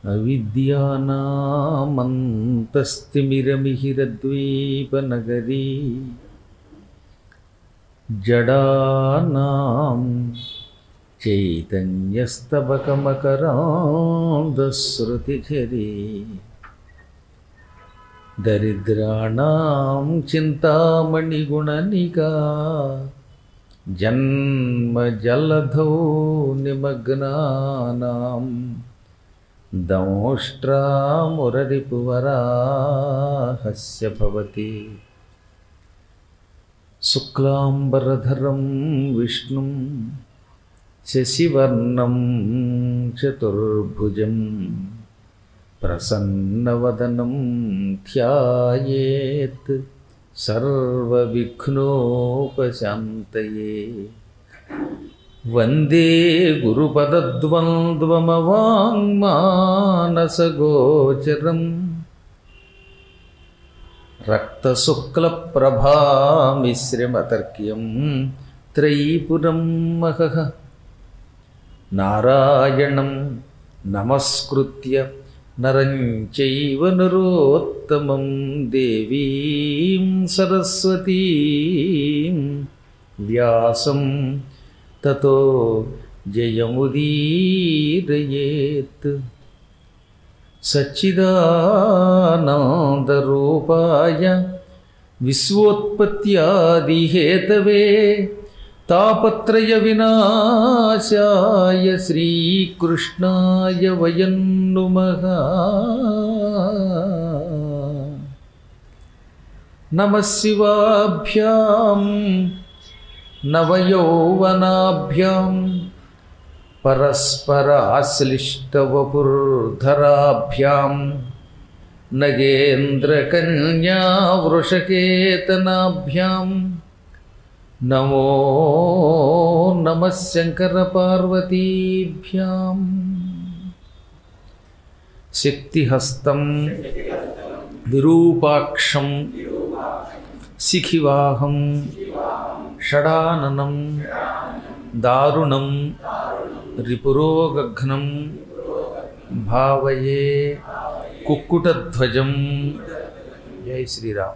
అవిద్యానామంతస్తిమిరమిహిరద్వీపనగరీ జడానాం చైతన్యస్తబకమకరాంధశ్రుతిఝరీ దరిద్రాణం చింతామణిగుణనికా జన్మజలధౌ నిమగ్నానాం దంష్ట్రామురరిపువరాహస్య భవతి శుక్లాంబరధరం విష్ణుం శశివర్ణం చతుర్భుజం ప్రసన్నవదనం ధ్యాయేత్ సర్వవిఘ్నోపశాంతయే వందే గురుపదద్వంద్వమవాङ्మానసగోచరం రక్తశుక్లప్రభామిశ్రమతర్క్యం త్రైపురం మహః నారాయణం నమస్కృత్య నరం చైవ నరోత్తమం దేవీం సరస్వతీం వ్యాసం తతో జయముదీరయేత్ సచ్చిదానందరూపాయ విశ్వోత్పత్యాదిహేతవే తాపత్రయ వినాశాయ శ్రీకృష్ణాయ వయం నుమః నమ శివాభ్యాం నవయౌవనాభ్యాం పరస్పరాశ్లిష్టవపుర్ధరాభ్యాం నగేంద్రకన్యావృషకేతనాభ్యాం నమో నమ శంకరపార్వతీభ్యాం శక్తిహస్తం విరూపాక్షం శిఖివాహం షడాననం దారుణం రిపురోగఘ్నం భావయే కుక్కుటధ్వజం జై శ్రీరామ్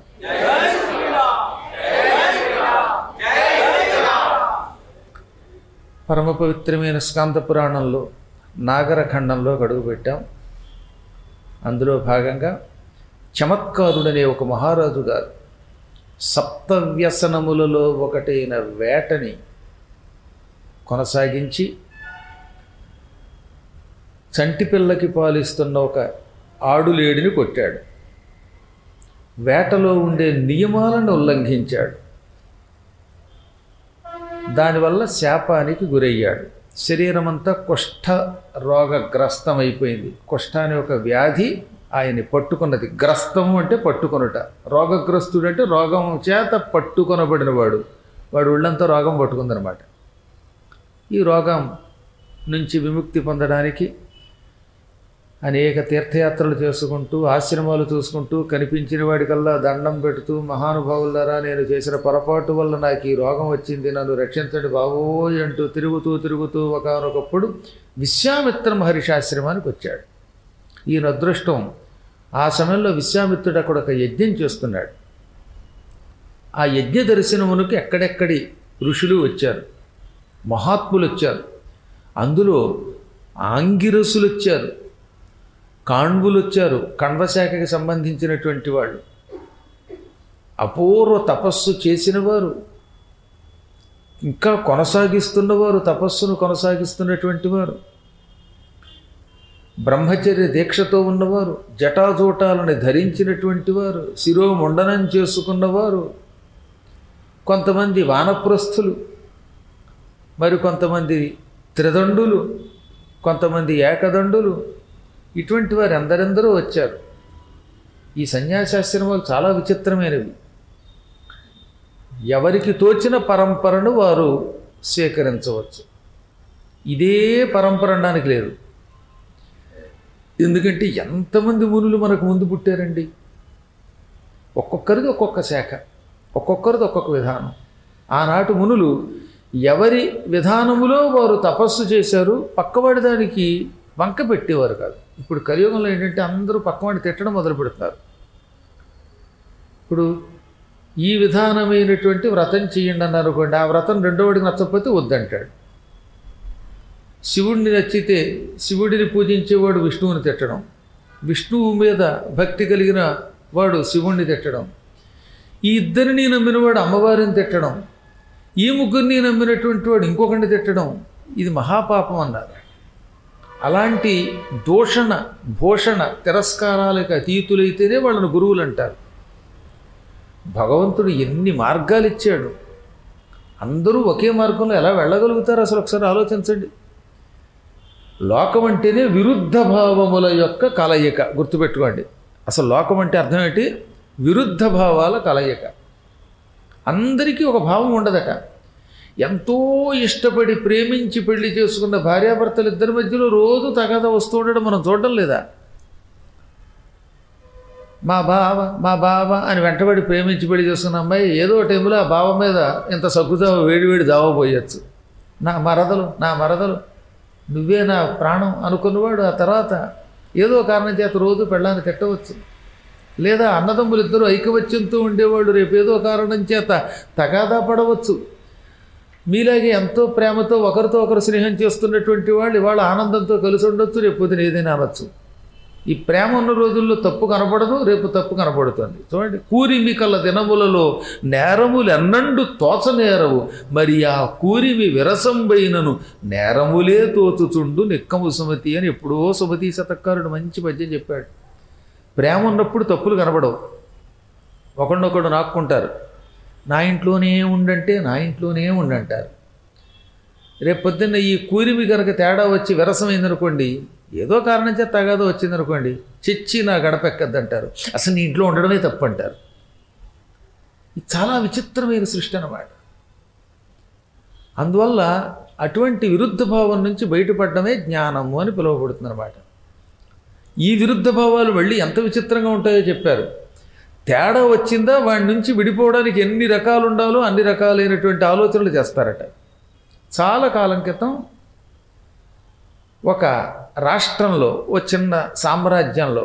పరమ పవిత్రమైన స్కాంత పురాణంలో నాగరఖండంలో గడుగు పెట్టాం అందులో భాగంగా చమత్కారుడనే ఒక మహారాజు గారు సప్తవ్యసనములలో ఒకటైన వేటని కొనసాగించి చంటిపిల్లకి పాలిస్తున్న ఒక ఆడులేడిని కొట్టాడు వేటలో ఉండే నియమాలను ఉల్లంఘించాడు దానివల్ల శాపానికి గురయ్యాడు శరీరమంతా కుష్ఠ రోగగ్రస్తమైపోయింది కుష్ఠ అనే ఒక వ్యాధి ఆయన్ని పట్టుకున్నది గ్రస్తము అంటే పట్టుకొనుట రోగగ్రస్తుడు అంటే రోగం చేత పట్టుకొనబడినవాడు వాడు ఒళ్ళంతా రోగం పట్టుకుందనమాట ఈ రోగం నుంచి విముక్తి పొందడానికి అనేక తీర్థయాత్రలు చేసుకుంటూ ఆశ్రమాలు చూసుకుంటూ కనిపించిన వాడికల్లా దండం పెడుతూ మహానుభావులారా నేను చేసిన పొరపాటు వల్ల నాకు ఈ రోగం వచ్చింది నన్ను రక్షించండి బాబోయ్ అంటూ తిరుగుతూ తిరుగుతూ ఒకనొకప్పుడు విశ్వామిత్ర మహర్షి ఆశ్రమానికి వచ్చాడు ఈయన అదృష్టం ఆ సమయంలో విశ్వామిత్రుడు అక్కడ ఒక యజ్ఞం చేస్తున్నాడు ఆ యజ్ఞ దర్శనమునకు ఎక్కడెక్కడి ఋషులు వచ్చారు మహాత్ములు వచ్చారు అందులో ఆంగిరసులు వచ్చారు కాణ్వులు వచ్చారు కణ్వశాఖకి సంబంధించినటువంటి వాళ్ళు అపూర్వ తపస్సు చేసినవారు ఇంకా కొనసాగిస్తున్నవారు తపస్సును కొనసాగిస్తున్నటువంటి వారు బ్రహ్మచర్య దీక్షతో ఉన్నవారు జటాజూటాలను ధరించినటువంటి వారు శిరోముండనం చేసుకున్నవారు కొంతమంది వానప్రస్థులు మరి కొంతమంది త్రిదండులు కొంతమంది ఏకదండులు ఇటువంటి వారు ఎందరెందరో వచ్చారు ఈ సన్యాసాశ్రమాలు చాలా విచిత్రమైనవి ఎవరికి తోచిన పరంపరను వారు స్వీకరించవచ్చు ఇదే పరంపర అనడానికి లేదు ఎందుకంటే ఎంతమంది మునులు మనకు ముందు పుట్టారండి ఒక్కొక్కరిది ఒక్కొక్క శాఖ ఒక్కొక్కరిది ఒక్కొక్క విధానం ఆనాటి మునులు ఎవరి విధానములో వారు తపస్సు చేశారు పక్కవాడి దానికి వంక పెట్టేవారు కాదు ఇప్పుడు కలియుగంలో ఏంటంటే అందరూ పక్కవాడిని తిట్టడం మొదలు పెడుతున్నారు ఇప్పుడు ఈ విధానమైనటువంటి వ్రతం చేయండి అన్నారు అనుకోండి ఆ వ్రతం రెండోవాడికి నచ్చకపోతే వద్దంటాడు శివుడిని నచ్చితే శివుడిని పూజించేవాడు విష్ణువుని తిట్టడం విష్ణువు మీద భక్తి కలిగిన వాడు శివుణ్ణి తిట్టడం ఈ ఇద్దరిని నమ్మినవాడు అమ్మవారిని తిట్టడం ఈ ముగ్గురిని నమ్మినటువంటి వాడు ఇంకొకరిని తిట్టడం ఇది మహాపాపం అన్నారు అలాంటి దూషణ భూషణ తిరస్కారాలకు అతీతులైతేనే వాళ్ళని గురువులు అంటారు భగవంతుడు ఎన్ని మార్గాలు ఇచ్చాడు అందరూ ఒకే మార్గంలో ఎలా వెళ్ళగలుగుతారు అసలు ఒకసారి ఆలోచించండి లోకం అంటేనే విరుద్ధ భావముల యొక్క కలయిక గుర్తుపెట్టుకోండి అసలు లోకం అంటే అర్థం ఏంటి విరుద్ధ భావాల కలయిక అందరికీ ఒక భావం ఉండదట ఎంతో ఇష్టపడి ప్రేమించి పెళ్లి చేసుకున్న భార్యాభర్తలు ఇద్దరి మధ్యలో రోజు తగాద వస్తూ ఉండడం మనం చూడడం లేదా మా బావ మా బావ అని వెంటబడి ప్రేమించి పెళ్లి చేసుకున్న అమ్మాయి ఏదో టైంలో ఆ బావ మీద ఇంత సగ్గుదావ వేడి వేడి దావబోయచ్చు నా మరదలు నా మరదలు నువ్వే నా ప్రాణం అనుకున్నవాడు ఆ తర్వాత ఏదో కారణం చేత రోజు పెళ్ళాన్ని తిట్టవచ్చు లేదా అన్నదమ్ములు ఇద్దరు ఐకవత్యంతో ఉండేవాళ్ళు రేపు ఏదో కారణం చేత తగాదా పడవచ్చు మీలాగే ఎంతో ప్రేమతో ఒకరితో ఒకరు స్నేహం చేస్తున్నటువంటి వాళ్ళు ఇవాళ ఆనందంతో కలిసి ఉండొచ్చు రేపు పొద్దున ఏదైనా అనొచ్చు ఈ ప్రేమ ఉన్న రోజుల్లో తప్పు కనపడదు రేపు తప్పు కనపడుతుంది చూడండి కూరిమి కల దినములలో నేరములు ఎన్నండు తోచ నేరవు మరి ఆ కూరిమి విరసంబైనను నేరములే తోచుచుండు నిక్కము సుమతి అని ఎప్పుడో సుమతి శతకారుడు మంచి పద్యం చెప్పాడు ప్రేమ ఉన్నప్పుడు తప్పులు కనపడవు ఒకడినొకడు నాక్కుంటారు నా ఇంట్లోనే ఉండంటే నా ఇంట్లోనే ఉండంటారు రేపు పొద్దున్న ఈ కూరిమి కనుక తేడా వచ్చి విరసమైందనుకోండి ఏదో కారణం చేత తగాదో వచ్చిందనుకోండి చిచ్చి నా గడపెక్కద్దంటారు అసలు నీ ఇంట్లో ఉండడమే తప్పు అంటారు ఇది చాలా విచిత్రమైన సృష్టి అన్నమాట అందువల్ల అటువంటి విరుద్ధ భావం నుంచి బయటపడడమే జ్ఞానము అని పిలువబడుతుంది అనమాట ఈ విరుద్ధ భావాలు మళ్ళీ ఎంత విచిత్రంగా ఉంటాయో చెప్పారు తేడా వచ్చిందా వాడి నుంచి విడిపోవడానికి ఎన్ని రకాలు ఉండాలో అన్ని రకాలైనటువంటి ఆలోచనలు చేస్తారట చాలా కాలం క్రితం ఒక రాష్ట్రంలో ఓ చిన్న సామ్రాజ్యంలో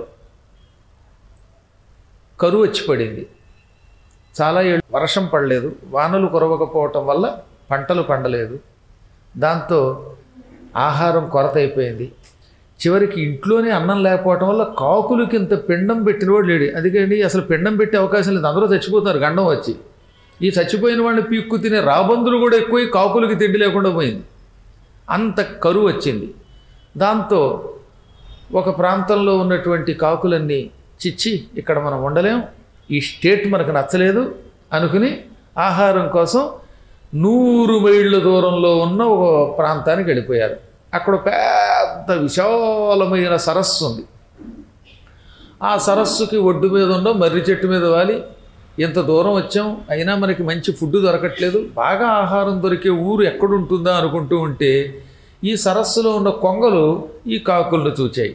కరువు వచ్చి పడింది చాలా ఏళ్ళు వర్షం పడలేదు వానలు కురవకపోవటం వల్ల పంటలు పండలేదు దాంతో ఆహారం కొరత అయిపోయింది చివరికి ఇంట్లోనే అన్నం లేకపోవటం వల్ల కాకులకి ఇంత పిండం పెట్టినవాడు లేడు అందుకని అసలు పిండం పెట్టే అవకాశం లేదు అందరూ చచ్చిపోతారు గండం వచ్చి ఈ చచ్చిపోయిన వాడిని పీక్కు తినే రాబందులు కూడా ఎక్కువై కాకులకి తిండి లేకుండా పోయింది అంత కరువు వచ్చింది దాంతో ఒక ప్రాంతంలో ఉన్నటువంటి కాకులన్నీ చిచ్చి ఇక్కడ మనం ఉండలేం ఈ స్టేట్ మనకు నచ్చలేదు అనుకుని ఆహారం కోసం నూరు మైళ్ళ దూరంలో ఉన్న ఒక ప్రాంతానికి వెళ్ళిపోయారు అక్కడ పెద్ద విశాలమైన సరస్సు ఉంది ఆ సరస్సుకి ఒడ్డు మీద ఉన్న మర్రి చెట్టు మీద వాలి ఇంత దూరం వచ్చాం అయినా మనకి మంచి ఫుడ్ దొరకట్లేదు బాగా ఆహారం దొరికే ఊరు ఎక్కడుంటుందా అనుకుంటూ ఉంటే ఈ సరస్సులో ఉన్న కొంగలు ఈ కాకులను చూచాయి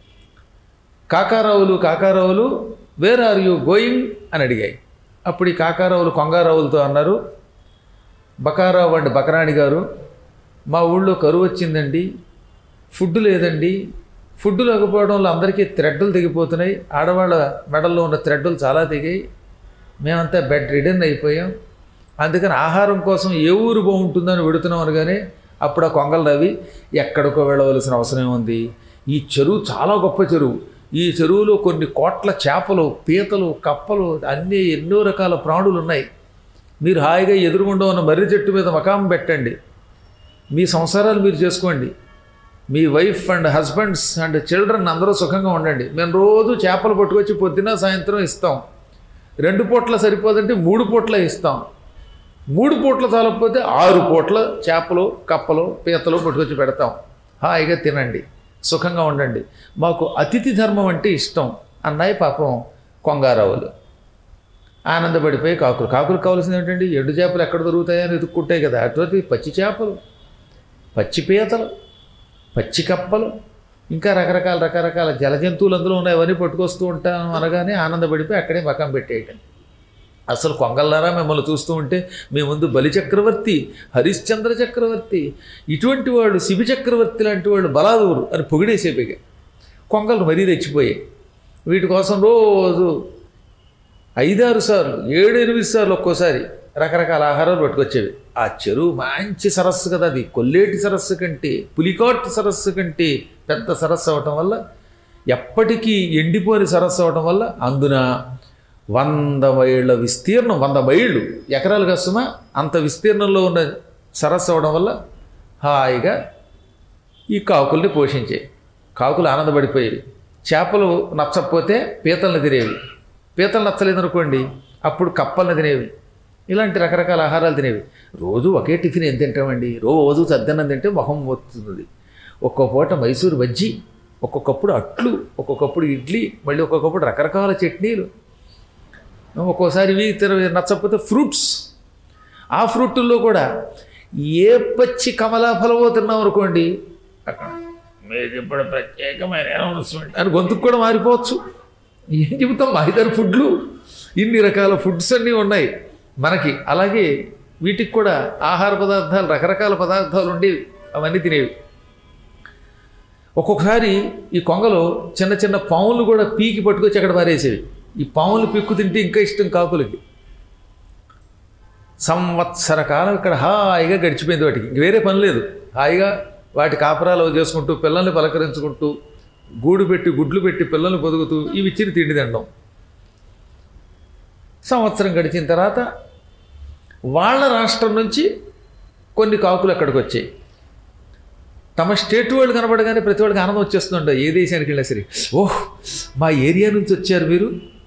కాకారావులు కాకారావులు వేర్ ఆర్ యూ గోయింగ్ అని అడిగాయి అప్పుడు ఈ కాకారావులు కొంగారావులతో అన్నారు బకారావు అండి బకరాణి గారు మా ఊళ్ళో కరువు వచ్చిందండి ఫుడ్ లేదండి ఫుడ్ లేకపోవడం వల్ల అందరికీ థ్రెడ్లు తెగిపోతున్నాయి ఆడవాళ్ళ మెడల్లో ఉన్న థ్రెడ్లు చాలా తెగాయి మేమంతా బెడ్ రిడన్ అయిపోయాం అందుకని ఆహారం కోసం ఏ ఊరు బాగుంటుందని వెడుతున్నాం అనగానే అప్పుడు ఆ కొంగలు రవి ఎక్కడికో వెళ్ళవలసిన అవసరం ఉంది ఈ చెరువు చాలా గొప్ప చెరువు ఈ చెరువులో కొన్ని కోట్ల చేపలు పీతలు కప్పలు అన్నీ ఎన్నో రకాల ప్రాణులు ఉన్నాయి మీరు హాయిగా ఎదురుగుండా ఉన్న మర్రి చెట్టు మీద మకాం పెట్టండి మీ సంసారాలు మీరు చేసుకోండి మీ wife and husbands and children అందరూ సుఖంగా ఉండండి మేము రోజు చేపలు పట్టుకొచ్చి పొద్దున సాయంత్రం ఇస్తాం రెండు పూట్ల సరిపోదంటే మూడు పూట్ల ఇస్తాం మూడు పూట్ల చాలకపోతే ఆరు పూట్ల చేపలు కప్పలు పీతలు పట్టుకొచ్చి పెడతాం హాయిగా తినండి సుఖంగా ఉండండి మాకు అతిథి ధర్మం అంటే ఇష్టం అన్నాయి పాపం కొంగారావులు ఆనందపడిపోయి కాకులు కాకులు కావాల్సింది ఏంటండి ఎండు చేపలు ఎక్కడ దొరుకుతాయని ఎదుక్కుంటాయి కదా అటువంటి పచ్చి చేపలు పచ్చి పీతలు పచ్చి కప్పలు ఇంకా రకరకాల రకరకాల జల జంతువులు అందులో ఉన్నాయి అవన్నీ పట్టుకొస్తూ ఉంటాను అనగానే ఆనందపడిపోయి అక్కడే మకం పెట్టేయటం అసలు కొంగల్లారా మిమ్మల్ని చూస్తూ ఉంటే మీ ముందు బలి చక్రవర్తి హరిశ్చంద్ర చక్రవర్తి ఇటువంటి వాడు శిబి చక్రవర్తి లాంటి వాడు బలాదూరు అని పొగిడేసేపిగా కొంగలు మరీ తెచ్చిపోయాయి వీటి కోసం రోజు ఐదారు సార్లు ఏడు ఎనిమిది సార్లు ఒక్కోసారి రకరకాల ఆహారాలు పట్టుకొచ్చేవి ఆ చెరువు మంచి సరస్సు కదా అది కొల్లేటి సరస్సు కంటే పులికాట్ సరస్సు కంటే పెద్ద సరస్సు అవటం వల్ల ఎప్పటికీ ఎండిపోని సరస్సు అవటం వల్ల అందున వంద మైళ్ళ విస్తీర్ణం వంద మైళ్ళు ఎకరాలు కష్టమా అంత విస్తీర్ణంలో ఉన్న సరస్సు అవడం వల్ల హాయిగా ఈ కాకుల్ని పోషించాయి కాకులు ఆనందపడిపోయేవి చేపలు నచ్చకపోతే పీతల్ని తినేవి పీతలు నచ్చలేదనుకోండి అప్పుడు కప్పల్ని తినేవి ఇలాంటి రకరకాల ఆహారాలు తినేవి రోజు ఒకే టిఫిన్ ఏం తింటామండి రోజు సద్దన్నం తింటే మొహం వస్తుంది ఒక్కో పూట మైసూరు బజ్జీ ఒక్కొక్కప్పుడు అట్లు ఒక్కొక్కప్పుడు ఇడ్లీ మళ్ళీ ఒక్కొక్కప్పుడు రకరకాల చట్నీలు ఒక్కోసారి ఇవి తిన నచ్చకపోతే ఫ్రూట్స్ ఆ ఫ్రూట్లో కూడా ఏ పచ్చి కమలా ఫలమో తిన్నాం అనుకోండి అక్కడ మీకు ఇప్పుడు ప్రత్యేకమైన అనౌన్స్మెంట్ అని గొంతుకు కూడా మారిపోవచ్చు ఏం చెబుతాం మా ఇద్దరు ఫుడ్లు ఇన్ని రకాల ఫుడ్స్ అన్నీ ఉన్నాయి మనకి అలాగే వీటికి కూడా ఆహార పదార్థాలు రకరకాల పదార్థాలు ఉండేవి అవన్నీ తినేవి ఒక్కొక్కసారి ఈ కొంగలో చిన్న చిన్న పాములు కూడా పీకి పట్టుకొచ్చి అక్కడ పారేసేవి ఈ పాములు పిక్కు తింటే ఇంకా ఇష్టం కాకులకి సంవత్సర కాలం ఇక్కడ హాయిగా గడిచిపోయింది వాటికి ఇంక వేరే పని లేదు హాయిగా వాటి కాపరాలు అవి చేసుకుంటూ పిల్లల్ని పలకరించుకుంటూ గూడు పెట్టి గుడ్లు పెట్టి పిల్లల్ని పొదుగుతూ ఇవి ఇచ్చిన తిండి తినడం సంవత్సరం గడిచిన తర్వాత వాళ్ళ రాష్ట్రం నుంచి కొన్ని కాకులు అక్కడికి వచ్చాయి తమ స్టేట్ వాళ్ళు కనబడగానే ప్రతి వాళ్ళకి ఆనందం వచ్చేస్తుండే ఏ దేశానికి వెళ్ళినా సరే ఓహ్ మా ఏరియా నుంచి వచ్చారు మీరు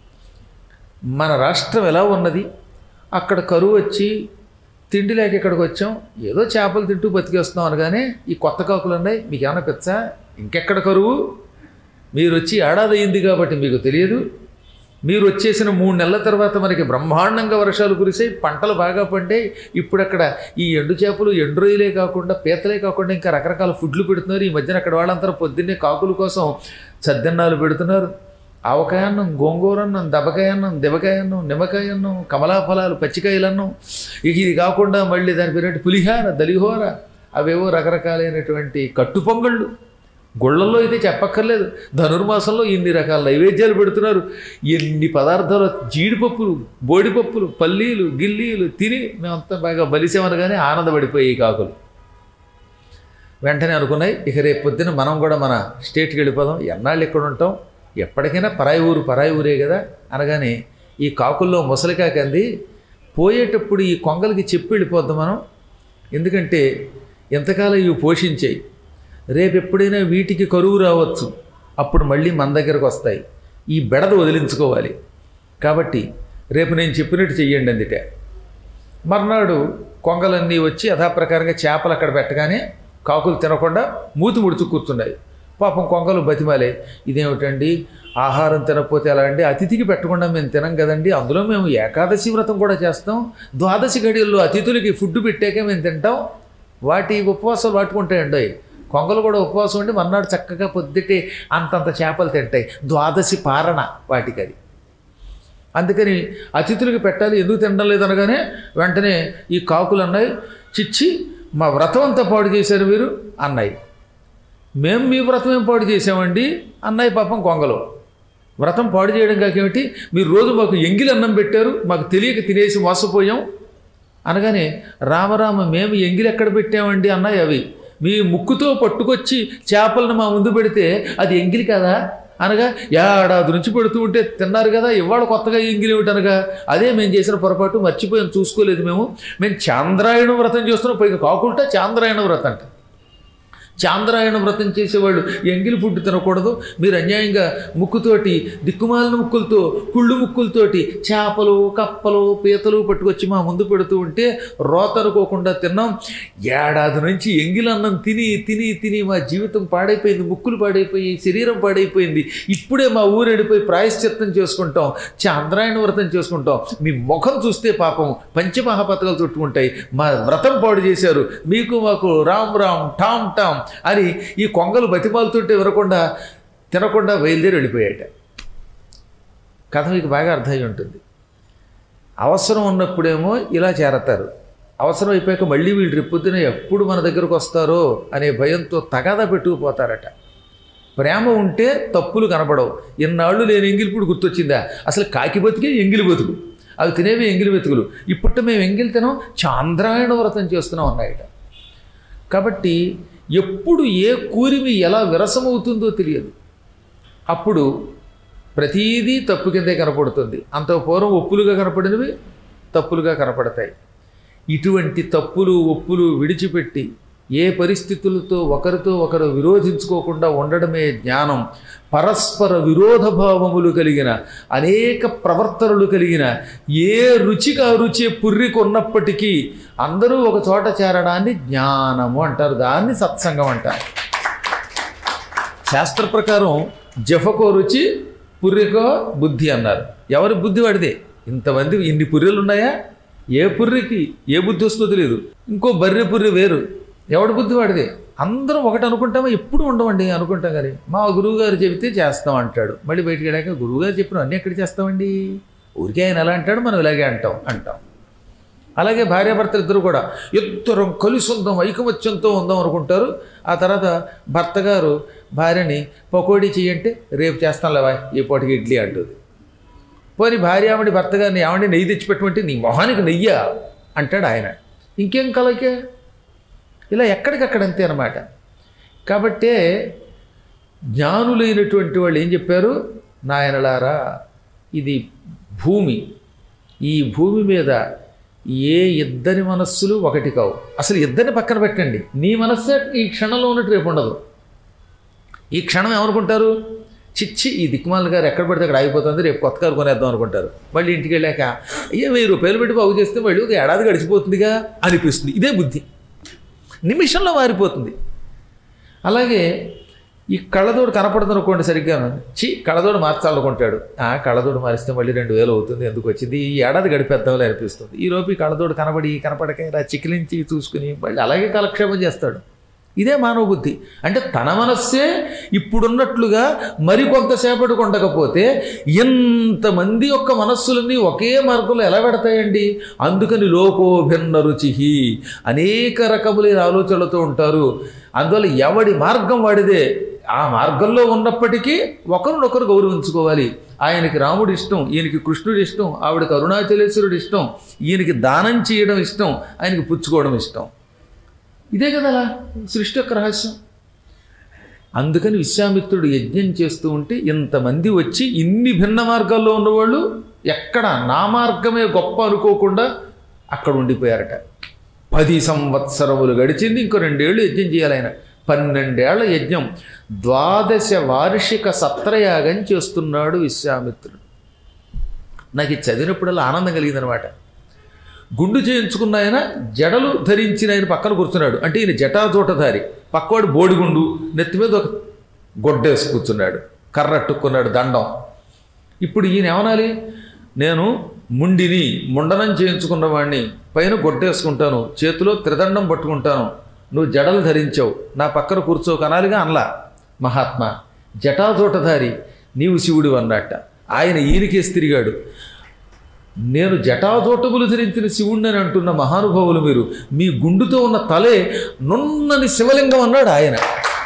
మన రాష్ట్రం ఎలా ఉన్నది అక్కడ కరువు వచ్చి తిండి లేక ఇక్కడికి వచ్చాం ఏదో చేపలు తింటూ బతికేస్తున్నాం అనగానే ఈ కొత్త కాకులు ఉన్నాయి మీకు ఏమైనా పెచ్చా ఇంకెక్కడ కరువు మీరు వచ్చి ఏడాది అయింది కాబట్టి మీకు తెలియదు మీరు వచ్చేసిన మూడు నెలల తర్వాత మనకి బ్రహ్మాండంగా వర్షాలు కురిసాయి పంటలు బాగా పండాయి ఇప్పుడు అక్కడ ఈ ఎండు చేపలు ఎండు రొయ్యలే కాకుండా పీతలే కాకుండా ఇంకా రకరకాల ఫుడ్లు పెడుతున్నారు ఈ మధ్యన అక్కడ వాళ్ళంతా పొద్దున్నే కాకుల కోసం సద్దెన్నాలు పెడుతున్నారు ఆవకాయన్నం గోంగూరన్నం దెబ్బకాయన్నం దెబ్బకాయన్నం నిమ్మకాయన్నం కమలాఫలాలు పచ్చికాయలన్నం ఇక ఇది కాకుండా మళ్ళీ దాని పేరు పులిహార దలిహోర అవేవో రకరకాలైనటువంటి కట్టు పొంగళ్ళు గుళ్ళల్లో అయితే చెప్పక్కర్లేదు ధనుర్మాసంలో ఇన్ని రకాల నైవేద్యాలు పెడుతున్నారు ఎన్ని పదార్థాలు జీడిపప్పులు బోడిపప్పులు పల్లీలు గిల్లీలు తిని మేమంతా బాగా బలిసేమనగానే ఆనందపడిపోయి ఈ కాకులు వెంటనే అనుకున్నాయి ఇక రేపు పొద్దున మనం కూడా మన స్టేట్కి వెళ్ళిపోదాం ఎన్నాళ్ళు ఎక్కడ ఉంటాం ఎప్పటికైనా పరాయి ఊరు పరాయి ఊరే కదా అనగానే ఈ కాకుల్లో ముసలికాకి అంది పోయేటప్పుడు ఈ కొంగలకి చెప్పి వెళ్ళిపోద్దాం మనం ఎందుకంటే ఎంతకాలం ఇవి పోషించాయి రేపు ఎప్పుడైనా వీటికి కరువు రావచ్చు అప్పుడు మళ్ళీ మన దగ్గరకు వస్తాయి ఈ బెడద వదిలించుకోవాలి కాబట్టి రేపు నేను చెప్పినట్టు చెయ్యండి అందుటే మర్నాడు కొంగలన్నీ వచ్చి యథాప్రకారంగా చేపలు అక్కడ పెట్టగానే కాకులు తినకుండా మూతి ముడుచు కూర్చున్నాయి పాపం కొంగలు బతిమాలే ఇదేమిటండి ఆహారం తినకపోతే ఎలా అండి అతిథికి పెట్టకుండా మేము తినం కదండి అందులో మేము ఏకాదశి వ్రతం కూడా చేస్తాం ద్వాదశి గడియల్లో అతిథులకి ఫుడ్ పెట్టాకే మేము తింటాం వాటి ఉపవాసాలు పట్టుకుంటాయండి అవి కొంగలు కూడా ఉపవాసం ఉండి మర్నాడు చక్కగా పొద్దుటే అంతంత చేపలు తింటాయి ద్వాదశి పారణ వాటికి అది అందుకని అతిథులకి పెట్టాలి ఎందుకు తినడం లేదు అనగానే వెంటనే ఈ కాకులు అన్నాయి చిచ్చి మా వ్రతం అంతా పాడు చేశారు మీరు అన్నాయి మేము మీ వ్రతం ఏం పాడు చేసామండి అన్నాయి పాపం కొంగలు వ్రతం పాడు చేయడం కాకేమిటి మీరు రోజు మాకు ఎంగిలి అన్నం పెట్టారు మాకు తెలియక తినేసి మోసపోయాం అనగానే రామరామ మేము ఎంగిలి ఎక్కడ పెట్టామండి అన్నాయి అవి మీ ముక్కుతో పట్టుకొచ్చి చేపలను మా ముందు పెడితే అది ఎంగిలి కదా అనగా ఏడాది నుంచి పెడుతూ ఉంటే తిన్నారు కదా ఇవాళ కొత్తగా ఎంగిలి ఏమిటి అనగా అదే మేము చేసిన పొరపాటు మర్చిపోయాం చూసుకోలేదు మేము మేము చాంద్రాయణ వ్రతం చేస్తున్నాం పైగా కాకుండా చాంద్రాయణ వ్రతం అంట చాంద్రాయణ వ్రతం చేసేవాళ్ళు ఎంగిలి ఫుడ్ తినకూడదు మీరు అన్యాయంగా ముక్కుతోటి దిక్కుమాలిన ముక్కులతో కుళ్ళు ముక్కులతోటి చేపలు కప్పలు పీతలు పట్టుకొచ్చి మా ముందు పెడుతూ ఉంటే రోత అనుకోకుండా తిన్నాం ఏడాది నుంచి ఎంగిలి అన్నం తిని తిని తిని మా జీవితం పాడైపోయింది ముక్కులు పాడైపోయి శరీరం పాడైపోయింది ఇప్పుడే మా ఊరు వెళ్ళిపోయి ప్రాయశ్చిత్తం చేసుకుంటాం చాంద్రాయణ వ్రతం చేసుకుంటాం మీ ముఖం చూస్తే పాపం పంచమహాపతకాలు చుట్టుకుంటాయి మా వ్రతం పాడు చేశారు మీకు మాకు రామ్ రామ్ ఠామ్ ఠామ్ అని ఈ కొంగలు బతిమాలుతుంటే వినకుండా తినకుండా బయలుదేరి వెళ్ళిపోయాట కథ మీకు బాగా అర్థమై ఉంటుంది అవసరం ఉన్నప్పుడేమో ఇలా చేరతారు అవసరం అయిపోయాక మళ్ళీ వీళ్ళు రేపొద్దున ఎప్పుడు మన దగ్గరకు వస్తారో అనే భయంతో తగాదా పెట్టుకుపోతారట ప్రేమ ఉంటే తప్పులు కనపడవు ఇన్నాళ్ళు లేని ఎంగిలిపుడు గుర్తొచ్చిందా అసలు కాకి బతికే ఎంగిలి బతుకు అవి తినేవి ఎంగిలి బతుకులు ఇప్పుడు మేము ఎంగిలి తినాం చాంద్రాయణ వ్రతం చేస్తున్నాం అన్నాయట కాబట్టి ఎప్పుడు ఏ కూరిమి ఎలా విరసమవుతుందో తెలియదు అప్పుడు ప్రతీదీ తప్పు కిందే కనపడుతుంది అంత పూర్వం ఒప్పులుగా కనపడినవి తప్పులుగా కనపడతాయి ఇటువంటి తప్పులు ఒప్పులు విడిచిపెట్టి ఏ పరిస్థితులతో ఒకరితో ఒకరు విరోధించుకోకుండా ఉండడమే జ్ఞానం పరస్పర విరోధ భావములు కలిగిన అనేక ప్రవర్తనలు కలిగిన ఏ రుచికి ఆ రుచి పుర్రికి ఉన్నప్పటికీ అందరూ ఒక చోట చేరడాన్ని జ్ఞానము అంటారు దాన్ని సత్సంగం అంటారు శాస్త్ర ప్రకారం జఫకో రుచి పుర్రికో బుద్ధి అన్నారు ఎవరి బుద్ధి వాడిదే ఇంతమంది ఇన్ని పుర్రెలు ఉన్నాయా ఏ పుర్రికి ఏ బుద్ధి వస్తుందో తెలియదు ఇంకో బర్రె పుర్రి వేరు ఎవడి బుద్ధి వాడిదే అందరం ఒకటి అనుకుంటామా ఎప్పుడు ఉండమండి అనుకుంటాం కానీ మా గురువుగారు చెబితే చేస్తాం అంటాడు మళ్ళీ బయటికి వెళ్ళాక గురువుగారు చెప్పిన అన్నీ ఎక్కడ చేస్తామండి ఊరికే ఆయన ఎలా అంటాడు మనం ఇలాగే అంటాం అంటాం అలాగే భార్యాభర్తలు ఇద్దరు కూడా ఇద్దరం కలిసి ఉందాం ఐకమత్యంతో ఉందాం అనుకుంటారు ఆ తర్వాత భర్త గారు భార్యని పకోడీ చెయ్యంటే రేపు చేస్తాం లేవా ఈ పూటకి ఇడ్లీ అంటుంది పోనీ భార్య ఆవిడ భర్త గారిని ఆవిడ నెయ్యి తెచ్చిపెట్టమంటే నీ మొహానికి నెయ్యా అంటాడు ఆయన ఇంకేం కలకే ఇలా ఎక్కడికక్కడ అంతే అనమాట కాబట్టే జ్ఞానులైనటువంటి వాళ్ళు ఏం చెప్పారు నాయనలారా ఇది భూమి ఈ భూమి మీద ఏ ఇద్దరి మనస్సులు ఒకటి కావు అసలు ఇద్దరిని పక్కన పెట్టండి నీ మనస్సే ఈ క్షణంలో ఉన్నట్టు రేపు ఉండదు ఈ క్షణం ఏమనుకుంటారు చిచ్చి ఈ దిక్కుమాల గారు ఎక్కడ పడితే అక్కడ ఆగిపోతుంది రేపు కొత్త కారు కొనేద్దాం అనుకుంటారు మళ్ళీ ఇంటికి వెళ్ళాక అయ్యో వెయ్యి రూపాయలు పెట్టి బాగు చేస్తే మళ్ళీ ఒక ఏడాది గడిచిపోతుందిగా అనిపిస్తుంది ఇదే బుద్ధి నిమిషంలో మారిపోతుంది అలాగే ఈ కళ్ళదోడు కనపడదు అనుకోండి సరిగ్గా చి కళ్ళదోడు మార్చాలనుకుంటాడు ఆ కళ్ళదోడు మారిస్తే మళ్ళీ రెండు వేలు అవుతుంది ఎందుకు వచ్చింది ఈ ఏడాది గడిపేద్దామని అనిపిస్తుంది ఈ లోపు ఈ కళ్ళదోడు కనబడి కనపడక ఇలా చికిలించి చూసుకుని మళ్ళీ అలాగే కాలక్షేపం చేస్తాడు ఇదే మానవ బుద్ధి అంటే తన మనస్సే ఇప్పుడున్నట్లుగా మరి కొంతసేపటికి ఉండకపోతే ఎంతమంది యొక్క మనస్సులన్నీ ఒకే మార్గంలో ఎలా పెడతాయండి అందుకని లోకోభిన్న రుచి అనేక రకములైన ఆలోచనలతో ఉంటారు అందువల్ల ఎవడి మార్గం వాడిదే ఆ మార్గంలో ఉన్నప్పటికీ ఒకరినొకరు గౌరవించుకోవాలి ఆయనకి రాముడు ఇష్టం ఈయనకి కృష్ణుడు ఇష్టం ఆవిడకి అరుణాచలేశ్వరుడు ఇష్టం ఈయనకి దానం చేయడం ఇష్టం ఆయనకి పుచ్చుకోవడం ఇష్టం ఇదే కదా అలా సృష్టి యొక్క రహస్యం అందుకని విశ్వామిత్రుడు యజ్ఞం చేస్తూ ఉంటే ఇంతమంది వచ్చి ఇన్ని భిన్న మార్గాల్లో ఉన్నవాళ్ళు ఎక్కడ నా మార్గమే గొప్ప అనుకోకుండా అక్కడ ఉండిపోయారట పది సంవత్సరములు గడిచింది ఇంకో రెండేళ్ళు యజ్ఞం చేయాలి ఆయన పన్నెండేళ్ల యజ్ఞం ద్వాదశ వార్షిక సత్రయాగం చేస్తున్నాడు విశ్వామిత్రుడు నాకు ఇది చదివినప్పుడల్లా ఆనందం కలిగిందనమాట గుండు చేయించుకున్న ఆయన జడలు ధరించిన ఆయన పక్కన కూర్చున్నాడు అంటే ఈయన జటాజోటధారి పక్కవాడు బోడిగుండు నెత్తి మీద ఒక గొడ్డేసి కూర్చున్నాడు కర్రట్టుకున్నాడు దండం ఇప్పుడు ఈయన ఏమనాలి నేను ముండిని ముండనం చేయించుకున్న వాడిని పైన గొడ్డేసుకుంటాను చేతిలో త్రిదండం పట్టుకుంటాను నువ్వు జడలు ధరించావు నా పక్కన కూర్చో కనాలిగా అనలా మహాత్మా జటాజోటధారి నీవు శివుడు అన్నట్ట ఆయన ఈయనకేసి తిరిగాడు నేను జటాజోటములు ధరించిన శివుణ్ణి అని అంటున్న మహానుభావులు మీరు మీ గుండుతో ఉన్న తలే నున్నని శివలింగం అన్నాడు ఆయన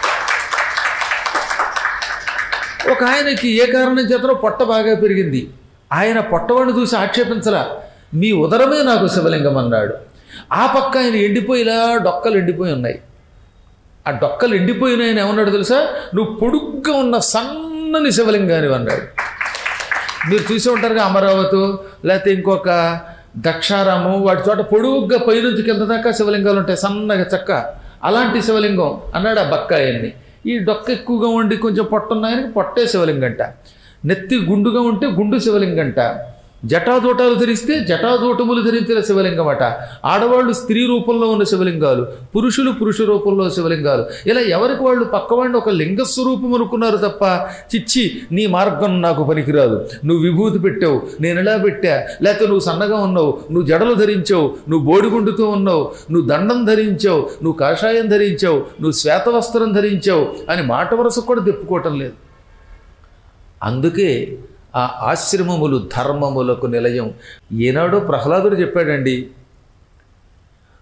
ఒక ఆయనకి ఏ కారణం చేతనో పొట్ట బాగా పెరిగింది ఆయన పొట్టవాడిని చూసి ఆక్షేపించలా మీ ఉదరమే నాకు శివలింగం అన్నాడు ఆ పక్క ఆయన ఎండిపోయి ఇలా డొక్కలు ఎండిపోయి ఉన్నాయి ఆ డొక్కలు ఎండిపోయిన ఆయన ఏమన్నాడు తెలుసా నువ్వు పొడుగ్గా ఉన్న సన్నని శివలింగాని అన్నాడు మీరు చూసి ఉంటారుగా అమరావతి లేకపోతే ఇంకొక దక్షారామం వాటి చోట పొడుగ్గా పైనుంచి కింద దాకా శివలింగాలు ఉంటాయి సన్నగా చక్క అలాంటి శివలింగం అన్నాడు ఆ బక్కాయన్ని ఈ డొక్క ఎక్కువగా ఉండి కొంచెం పొట్టున్నాయని పొట్టే శివలింగంట నెత్తి గుండుగా ఉంటే గుండు శివలింగంట జటాజోటాలు ధరిస్తే జటాజోటములు ధరించిన శివలింగమట ఆడవాళ్ళు స్త్రీ రూపంలో ఉన్న శివలింగాలు పురుషులు పురుష రూపంలో శివలింగాలు ఇలా ఎవరికి వాళ్ళు పక్కవాడిని ఒక లింగ స్వరూపం అనుకున్నారు తప్ప చిచ్చి నీ మార్గం నాకు పనికిరాదు నువ్వు విభూతి పెట్టావు నేను ఎలా పెట్టా లేకపోతే నువ్వు సన్నగా ఉన్నావు నువ్వు జడలు ధరించావు నువ్వు బోడిగుండుతూ ఉన్నావు నువ్వు దండం ధరించావు నువ్వు కాషాయం ధరించావు నువ్వు శ్వేత వస్త్రం ధరించావు అని మాట వరసకు కూడా తిప్పుకోవటం లేదు అందుకే ఆ ఆశ్రమములు ధర్మములకు నిలయం ఏనాడో ప్రహ్లాదుడు చెప్పాడండి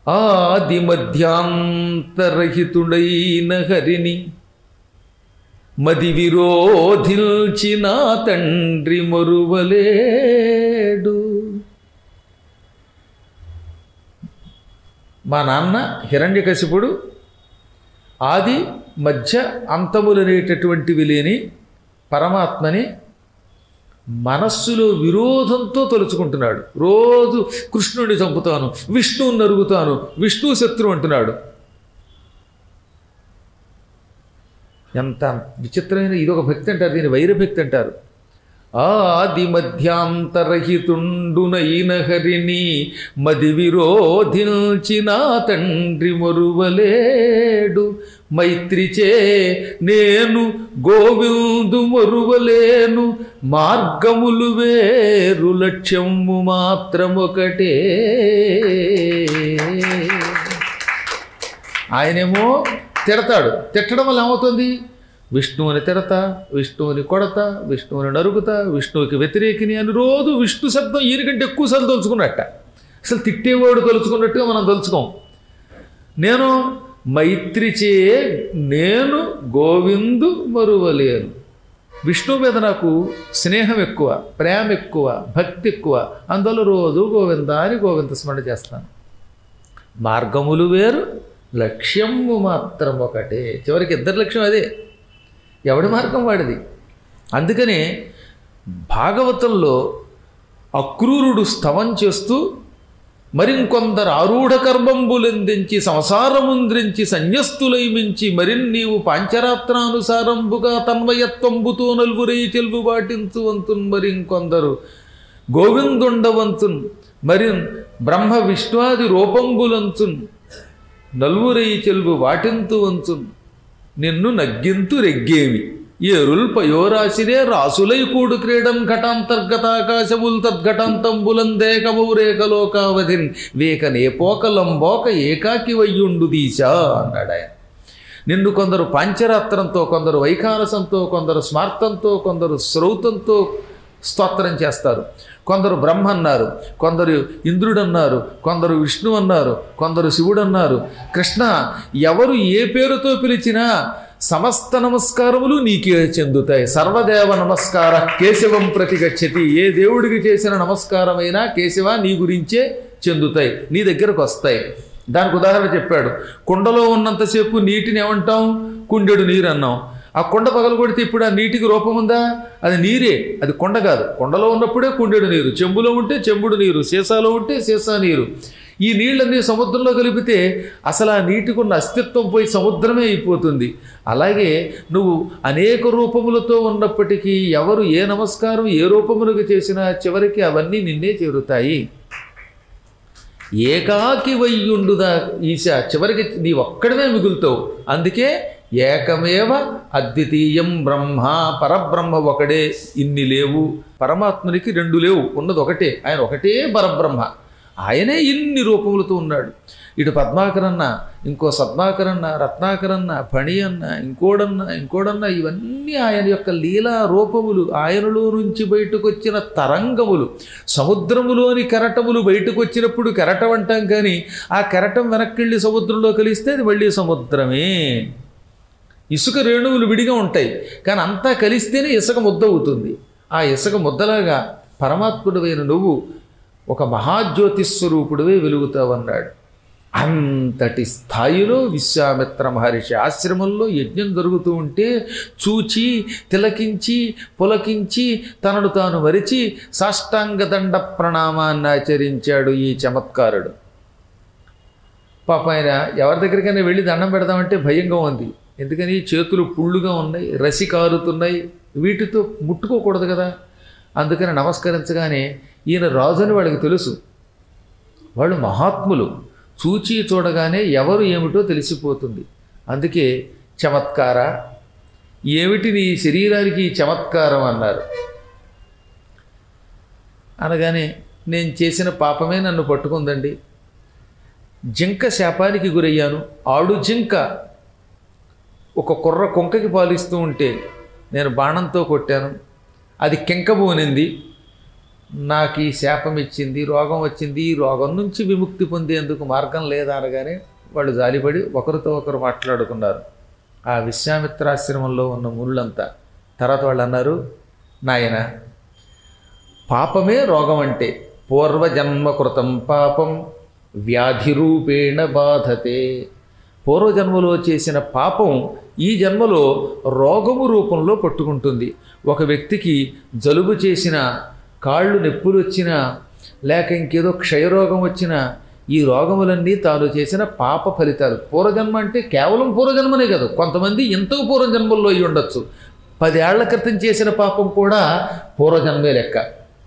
ఆది మధ్యాంతరహితుడైన హరిని మది విరోధిల్చిన తండ్రి మరువలేడు మా నాన్న హిరణ్యకశిపుడు ఆది మధ్య అంతములనేటటువంటివి లేని పరమాత్మని మనస్సులో విరోధంతో తలుచుకుంటున్నాడు రోజు కృష్ణుడిని చంపుతాను విష్ణువుని నరుగుతాను విష్ణువు శత్రు అంటున్నాడు ఎంత విచిత్రమైన ఇదొక భక్తి అంటారు దీని వైరభక్తి అంటారు ఆది మధ్యాంతరహితుండునైన హరిని మది విరోధించిన తండ్రి మరువలేడు మైత్రిచే నేను గోవిందు మరువలేను మార్గములు వేరు లక్ష్యము మాత్రమొకటే ఆయనేమో తిడతాడు తిట్టడం వల్ల ఏమవుతుంది విష్ణువుని తిడతా విష్ణువుని కొడతా విష్ణువుని నరుగుతా విష్ణువుకి వ్యతిరేకిని అని రోజు విష్ణు శబ్దం ఈయనకంటే ఎక్కువసార్లు తలుచుకున్నట్ట అసలు తిట్టేవాడు తలుచుకున్నట్టుగా మనం తలుచుకోం నేను మైత్రిచే నేను గోవిందు మరువలేను విష్ణువు మీద నాకు స్నేహం ఎక్కువ ప్రేమ ఎక్కువ భక్తి ఎక్కువ అందువల్ల రోజు గోవింద అని గోవింద స్మరణ చేస్తాను మార్గములు వేరు లక్ష్యము మాత్రం ఒకటే చివరికి ఇద్దరు లక్ష్యం అదే ఎవడి మార్గం వాడిది అందుకనే భాగవతంలో అక్రూరుడు స్తవం చేస్తూ మరింకొందరు ఆరూఢ కర్మంబులెందించి సంసారముంద్రించి సన్యస్తులై మించి మరిన్ నీవు పాంచరాత్రానుసారంబుగా తన్మయత్వంబుతో నలుగురై చెల్వు వాటించు వంతున్ మరింకొందరు గోవిందుండవంతున్ మరిన్ బ్రహ్మ విష్ణువాది రూపంబులంచున్ నలుగురై చెల్వు వాటింతు వంచున్ నిన్ను నగ్గింతు రెగ్గేమి ఏరుల్ పయోరాశిరే రాసులై కూడు క్రీడం ఘటాంతర్గతాకాశముల్ తద్ఘటాంతంబులందేకమౌరేకలోకావధిన్ వేక నేపోకలంబోక ఏకాకి వయ్యుండు దీశా అన్నాడు ఆయన నిన్ను కొందరు పాంచరాత్రంతో కొందరు వైఖారసంతో కొందరు స్మార్తంతో కొందరు శ్రౌతంతో స్తోత్రం చేస్తారు కొందరు బ్రహ్మ అన్నారు కొందరు ఇంద్రుడు అన్నారు కొందరు విష్ణు అన్నారు కొందరు శివుడు అన్నారు కృష్ణ ఎవరు ఏ పేరుతో పిలిచినా సమస్త నమస్కారములు నీకే చెందుతాయి సర్వదేవ నమస్కార కేశవం ప్రతి గచ్చతి ఏ దేవుడికి చేసిన నమస్కారమైనా కేశవ నీ గురించే చెందుతాయి నీ దగ్గరకు వస్తాయి దానికి ఉదాహరణ చెప్పాడు కుండలో ఉన్నంతసేపు నీటిని ఏమంటాం కుండెడు నీరు అన్నాం ఆ కుండ పగలగొడితే ఇప్పుడు ఆ నీటికి రూపం ఉందా అది నీరే అది కొండ కాదు కొండలో ఉన్నప్పుడే కుండెడు నీరు చెంబులో ఉంటే చెంబుడు నీరు సీసాలో ఉంటే సీసా నీరు ఈ నీళ్ళన్నీ సముద్రంలో కలిపితే అసలు ఆ నీటికి ఉన్న అస్తిత్వం పోయి సముద్రమే అయిపోతుంది అలాగే నువ్వు అనేక రూపములతో ఉన్నప్పటికీ ఎవరు ఏ నమస్కారం ఏ రూపములకు చేసినా చివరికి అవన్నీ నిన్నే చేరుతాయి ఏకాకి వయ్యుండుదా ఈశ చివరికి నీ ఒక్కడమే మిగులుతావు అందుకే ఏకమేవ అద్వితీయం బ్రహ్మ పరబ్రహ్మ ఒకడే ఇన్ని లేవు పరమాత్మునికి రెండు లేవు ఉన్నది ఒకటే ఆయన ఒకటే పరబ్రహ్మ ఆయనే ఇన్ని రూపములతో ఉన్నాడు ఇటు పద్మాకరన్న ఇంకో సద్మాకరన్న రత్నాకరన్న ఫణి అన్న ఇంకోడన్న ఇంకోడన్న ఇవన్నీ ఆయన యొక్క లీలా రూపములు ఆయనలో నుంచి బయటకు వచ్చిన తరంగములు సముద్రములోని కెరటములు బయటకు వచ్చినప్పుడు కెరటం అంటాం కానీ ఆ కెరటం వెనక్కిళ్ళి సముద్రంలో కలిస్తే అది మళ్ళీ సముద్రమే ఇసుక రేణువులు విడిగా ఉంటాయి కానీ అంతా కలిస్తేనే ఇసుక ముద్ద అవుతుంది ఆ ఇసుక ముద్దలాగా పరమాత్ముడివైన నువ్వు ఒక మహాజ్యోతి స్వరూపుడివే వెలుగుతావన్నాడు అంతటి స్థాయిలో విశ్వామిత్ర మహర్షి ఆశ్రమంలో యజ్ఞం జరుగుతూ ఉంటే చూచి తిలకించి పులకించి తనను తాను మరిచి సాష్టాంగదండ ప్రణామాన్ని ఆచరించాడు ఈ చమత్కారుడు పాప ఆయన ఎవరి దగ్గరికైనా వెళ్ళి దండం పెడదామంటే భయంగా ఉంది ఎందుకని చేతులు పుళ్ళుగా ఉన్నాయి రసి కారుతున్నాయి వీటితో ముట్టుకోకూడదు కదా అందుకని నమస్కరించగానే ఈయన రాజుని వాళ్ళకి తెలుసు వాళ్ళు మహాత్ములు చూచి చూడగానే ఎవరు ఏమిటో తెలిసిపోతుంది అందుకే చమత్కార ఏమిటి నీ శరీరానికి ఈ చమత్కారం అన్నారు అనగానే నేను చేసిన పాపమే నన్ను పట్టుకుందండి జింక శాపానికి గురయ్యాను ఆడు జింక ఒక కుర్ర కొంకకి పాలిస్తూ ఉంటే నేను బాణంతో కొట్టాను అది కెంకబోనింది నాకు ఈ శాపం ఇచ్చింది రోగం వచ్చింది ఈ రోగం నుంచి విముక్తి పొందేందుకు మార్గం లేదా అనగానే వాళ్ళు జాలిపడి ఒకరితో ఒకరు మాట్లాడుకున్నారు ఆ విశ్వామిత్రాశ్రమంలో ఉన్న మునులంతా తర్వాత వాళ్ళు అన్నారు నాయన పాపమే రోగం అంటే పూర్వజన్మ కృతం పాపం వ్యాధి రూపేణ బాధతే పూర్వజన్మలో చేసిన పాపం ఈ జన్మలో రోగము రూపంలో పట్టుకుంటుంది ఒక వ్యక్తికి జలుబు చేసిన కాళ్ళు నొప్పులు వచ్చినా లేక ఇంకేదో క్షయరోగం వచ్చినా ఈ రోగములన్నీ తాను చేసిన పాప ఫలితాలు పూర్వజన్మ అంటే కేవలం పూర్వజన్మనే కాదు కొంతమంది ఎంతో పూర్వజన్మల్లో అయి ఉండొచ్చు పదేళ్ల క్రితం చేసిన పాపం కూడా పూర్వజన్మే లెక్క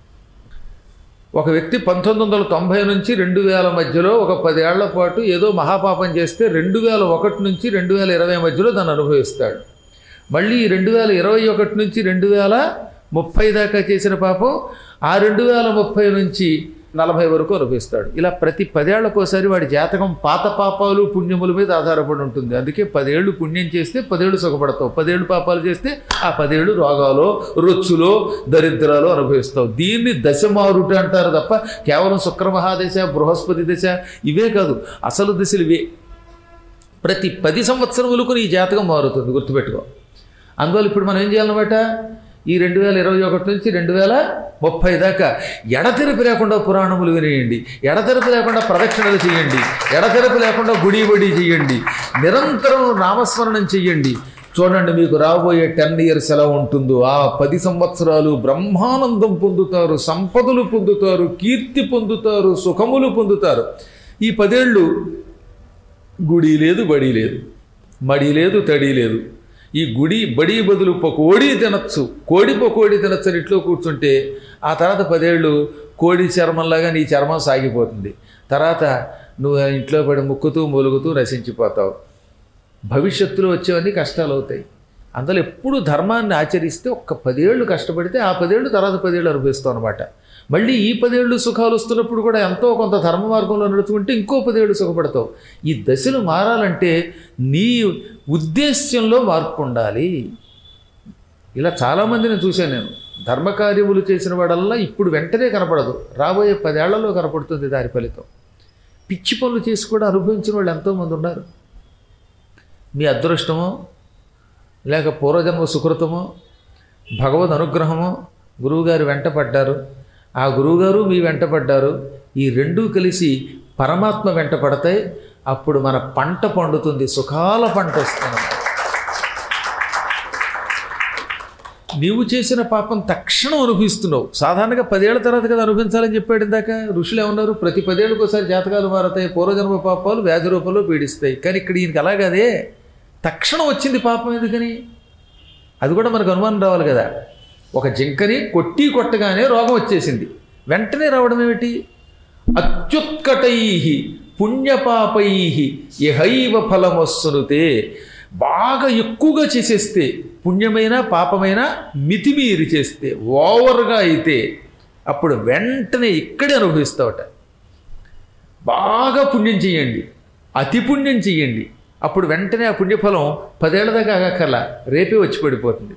ఒక వ్యక్తి పంతొమ్మిది వందల తొంభై నుంచి రెండు వేల మధ్యలో ఒక పదేళ్ల పాటు ఏదో మహాపాపం చేస్తే రెండు వేల ఒకటి నుంచి రెండు వేల ఇరవై మధ్యలో దాన్ని అనుభవిస్తాడు మళ్ళీ రెండు వేల ఇరవై ఒకటి నుంచి రెండు వేల ముప్పై దాకా చేసిన పాపం ఆ రెండు వేల ముప్పై నుంచి నలభై వరకు అనుభవిస్తాడు ఇలా ప్రతి పదేళ్లకోసారి వాడి జాతకం పాత పాపాలు పుణ్యముల మీద ఆధారపడి ఉంటుంది అందుకే పదేళ్ళు పుణ్యం చేస్తే పదేళ్ళు సుఖపడతావు పదేళ్ళు పాపాలు చేస్తే ఆ పదేళ్ళు రోగాలు రొచ్చులో దరిద్రాలు అనుభవిస్తావు దీన్ని దశ మారుట అంటారు తప్ప కేవలం శుక్రమహాదశ బృహస్పతి దశ ఇవే కాదు అసలు దశలు ఇవే ప్రతి పది సంవత్సరములకు నీ జాతకం మారుతుంది గుర్తుపెట్టుకో అందువల్ల ఇప్పుడు మనం ఏం చేయాలన్నమాట ఈ రెండు వేల ఇరవై ఒకటి నుంచి రెండు వేల ముప్పై దాకా ఎడతెరపి లేకుండా పురాణములు వినేయండి ఎడతెరపి లేకుండా ప్రదక్షిణలు చేయండి ఎడతెరపి లేకుండా గుడి బడి చేయండి నిరంతరం నామస్మరణం చెయ్యండి చూడండి మీకు రాబోయే టెన్ ఇయర్స్ ఎలా ఉంటుందో ఆ పది సంవత్సరాలు బ్రహ్మానందం పొందుతారు సంపదలు పొందుతారు కీర్తి పొందుతారు సుఖములు పొందుతారు ఈ పదేళ్ళు గుడి లేదు బడి లేదు మడి లేదు తడి లేదు ఈ గుడి బడి బదులు పకోడి తినచ్చు కోడి పకోడి తినచ్చు అని ఇంట్లో కూర్చుంటే ఆ తర్వాత పదేళ్ళు కోడి చర్మంలాగా నీ చర్మం సాగిపోతుంది తర్వాత నువ్వు ఇంట్లో పడి ముక్కుతూ మూలుగుతూ నశించిపోతావు భవిష్యత్తులో వచ్చేవన్నీ కష్టాలు అవుతాయి అందులో ఎప్పుడు ధర్మాన్ని ఆచరిస్తే ఒక్క పదేళ్ళు కష్టపడితే ఆ పదేళ్ళు తర్వాత పదేళ్ళు అనుభవిస్తావు అనమాట మళ్ళీ ఈ పదేళ్ళు సుఖాలు వస్తున్నప్పుడు కూడా ఎంతో కొంత ధర్మ మార్గంలో నడుచుకుంటే ఇంకో పదేళ్ళు సుఖపడతావు ఈ దశలు మారాలంటే నీ ఉద్దేశ్యంలో మార్పు ఉండాలి ఇలా చాలామందిని చూశాను నేను ధర్మకార్యములు చేసిన వాడల్లా ఇప్పుడు వెంటనే కనపడదు రాబోయే పదేళ్లలో కనపడుతుంది దాని ఫలితం పిచ్చి పనులు చేసి కూడా అనుభవించిన వాళ్ళు ఎంతోమంది ఉన్నారు మీ అదృష్టమో లేక పూర్వజన్మ సుకృతమో భగవద్ అనుగ్రహమో గురువుగారు వెంట పడ్డారు ఆ గురువుగారు మీ వెంట పడ్డారు ఈ రెండూ కలిసి పరమాత్మ వెంట పడతాయి అప్పుడు మన పంట పండుతుంది సుఖాల పంట వస్తుంది నీవు చేసిన పాపం తక్షణం అనుభవిస్తున్నావు సాధారణంగా పదేళ్ల తర్వాత కదా అనుభవించాలని చెప్పాడు ఇందాక ఋషులు ఏమన్నారు ప్రతి పదేళ్ళకి ఒకసారి జాతకాలు మారతాయి పూర్వజన్మ పాపాలు వ్యాధి రూపంలో పీడిస్తాయి కానీ ఇక్కడ ఈయనకి అలాగదే తక్షణం వచ్చింది పాపం ఎందుకని అది కూడా మనకు అనుమానం రావాలి కదా ఒక జింకని కొట్టి కొట్టగానే రోగం వచ్చేసింది వెంటనే రావడం ఏమిటి అత్యుత్కటై పుణ్యపాపై ఇహైవ ఫలమొస్సునుతే బాగా ఎక్కువగా చేసేస్తే పుణ్యమైన పాపమైన మితిమీరి చేస్తే ఓవర్గా అయితే అప్పుడు వెంటనే ఇక్కడే అనుభవిస్తావట బాగా పుణ్యం చేయండి అతి పుణ్యం చేయండి అప్పుడు వెంటనే ఆ పుణ్యఫలం పదేళ్ల దాకా ఆగక్కర్లా రేపే వచ్చి పడిపోతుంది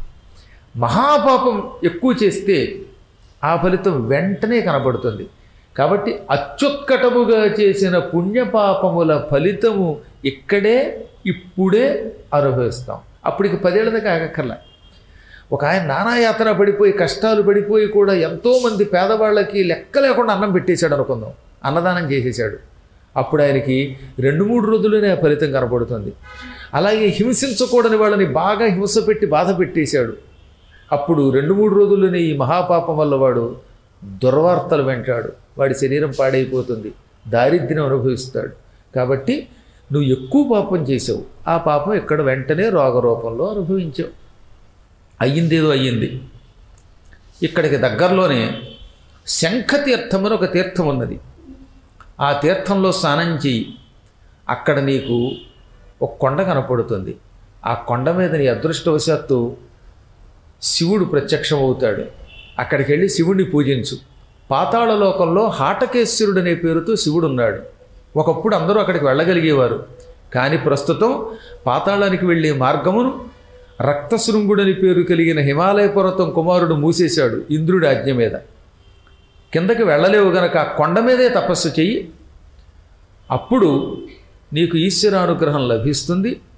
మహాపాపం ఎక్కువ చేస్తే ఆ ఫలితం వెంటనే కనబడుతుంది కాబట్టి అత్యుత్కటముగా చేసిన పుణ్యపాపముల ఫలితము ఇక్కడే ఇప్పుడే అనుభవిస్తాం అప్పటికి పదేళ్ల దాకా ఆగక్కర్లా ఒక ఆయన నానాయాతన పడిపోయి కష్టాలు పడిపోయి కూడా ఎంతోమంది పేదవాళ్ళకి లెక్క లేకుండా అన్నం పెట్టేశాడు అనుకుందాం అన్నదానం చేసేసాడు అప్పుడు ఆయనకి రెండు మూడు రోజుల్లోనే ఆ ఫలితం కనపడుతుంది అలాగే హింసించకూడని వాళ్ళని బాగా హింస పెట్టి బాధ పెట్టేశాడు అప్పుడు రెండు మూడు రోజుల్లోనే ఈ మహాపాపం వల్ల వాడు దుర్వార్తలు వెంటాడు వాడి శరీరం పాడైపోతుంది దారిద్ర్యం అనుభవిస్తాడు కాబట్టి నువ్వు ఎక్కువ పాపం చేసావు ఆ పాపం ఇక్కడ వెంటనే రోగరూపంలో అనుభవించావు అయ్యిందేదో అయ్యింది ఇక్కడికి దగ్గరలోనే శంఖతీర్థం అని ఒక తీర్థం ఉన్నది ఆ తీర్థంలో స్నానం చేయి అక్కడ నీకు ఒక కొండ కనపడుతుంది ఆ కొండ మీద నీ అదృష్టవశాత్తు శివుడు ప్రత్యక్షమవుతాడు అక్కడికి వెళ్ళి శివుడిని పూజించు పాతాళ లోకంలో హాటకేశ్వరుడు అనే పేరుతో శివుడు ఉన్నాడు ఒకప్పుడు అందరూ అక్కడికి వెళ్ళగలిగేవారు కానీ ప్రస్తుతం పాతాళానికి వెళ్ళే మార్గమును రక్తశృంగుడని పేరు కలిగిన హిమాలయ పర్వతం కుమారుడు మూసేశాడు ఇంద్రుడి ఆజ్ఞ మీద కిందకి వెళ్ళలేవు గనక ఆ కొండ మీదే తపస్సు చెయ్యి అప్పుడు నీకు ఈశ్వరానుగ్రహం లభిస్తుంది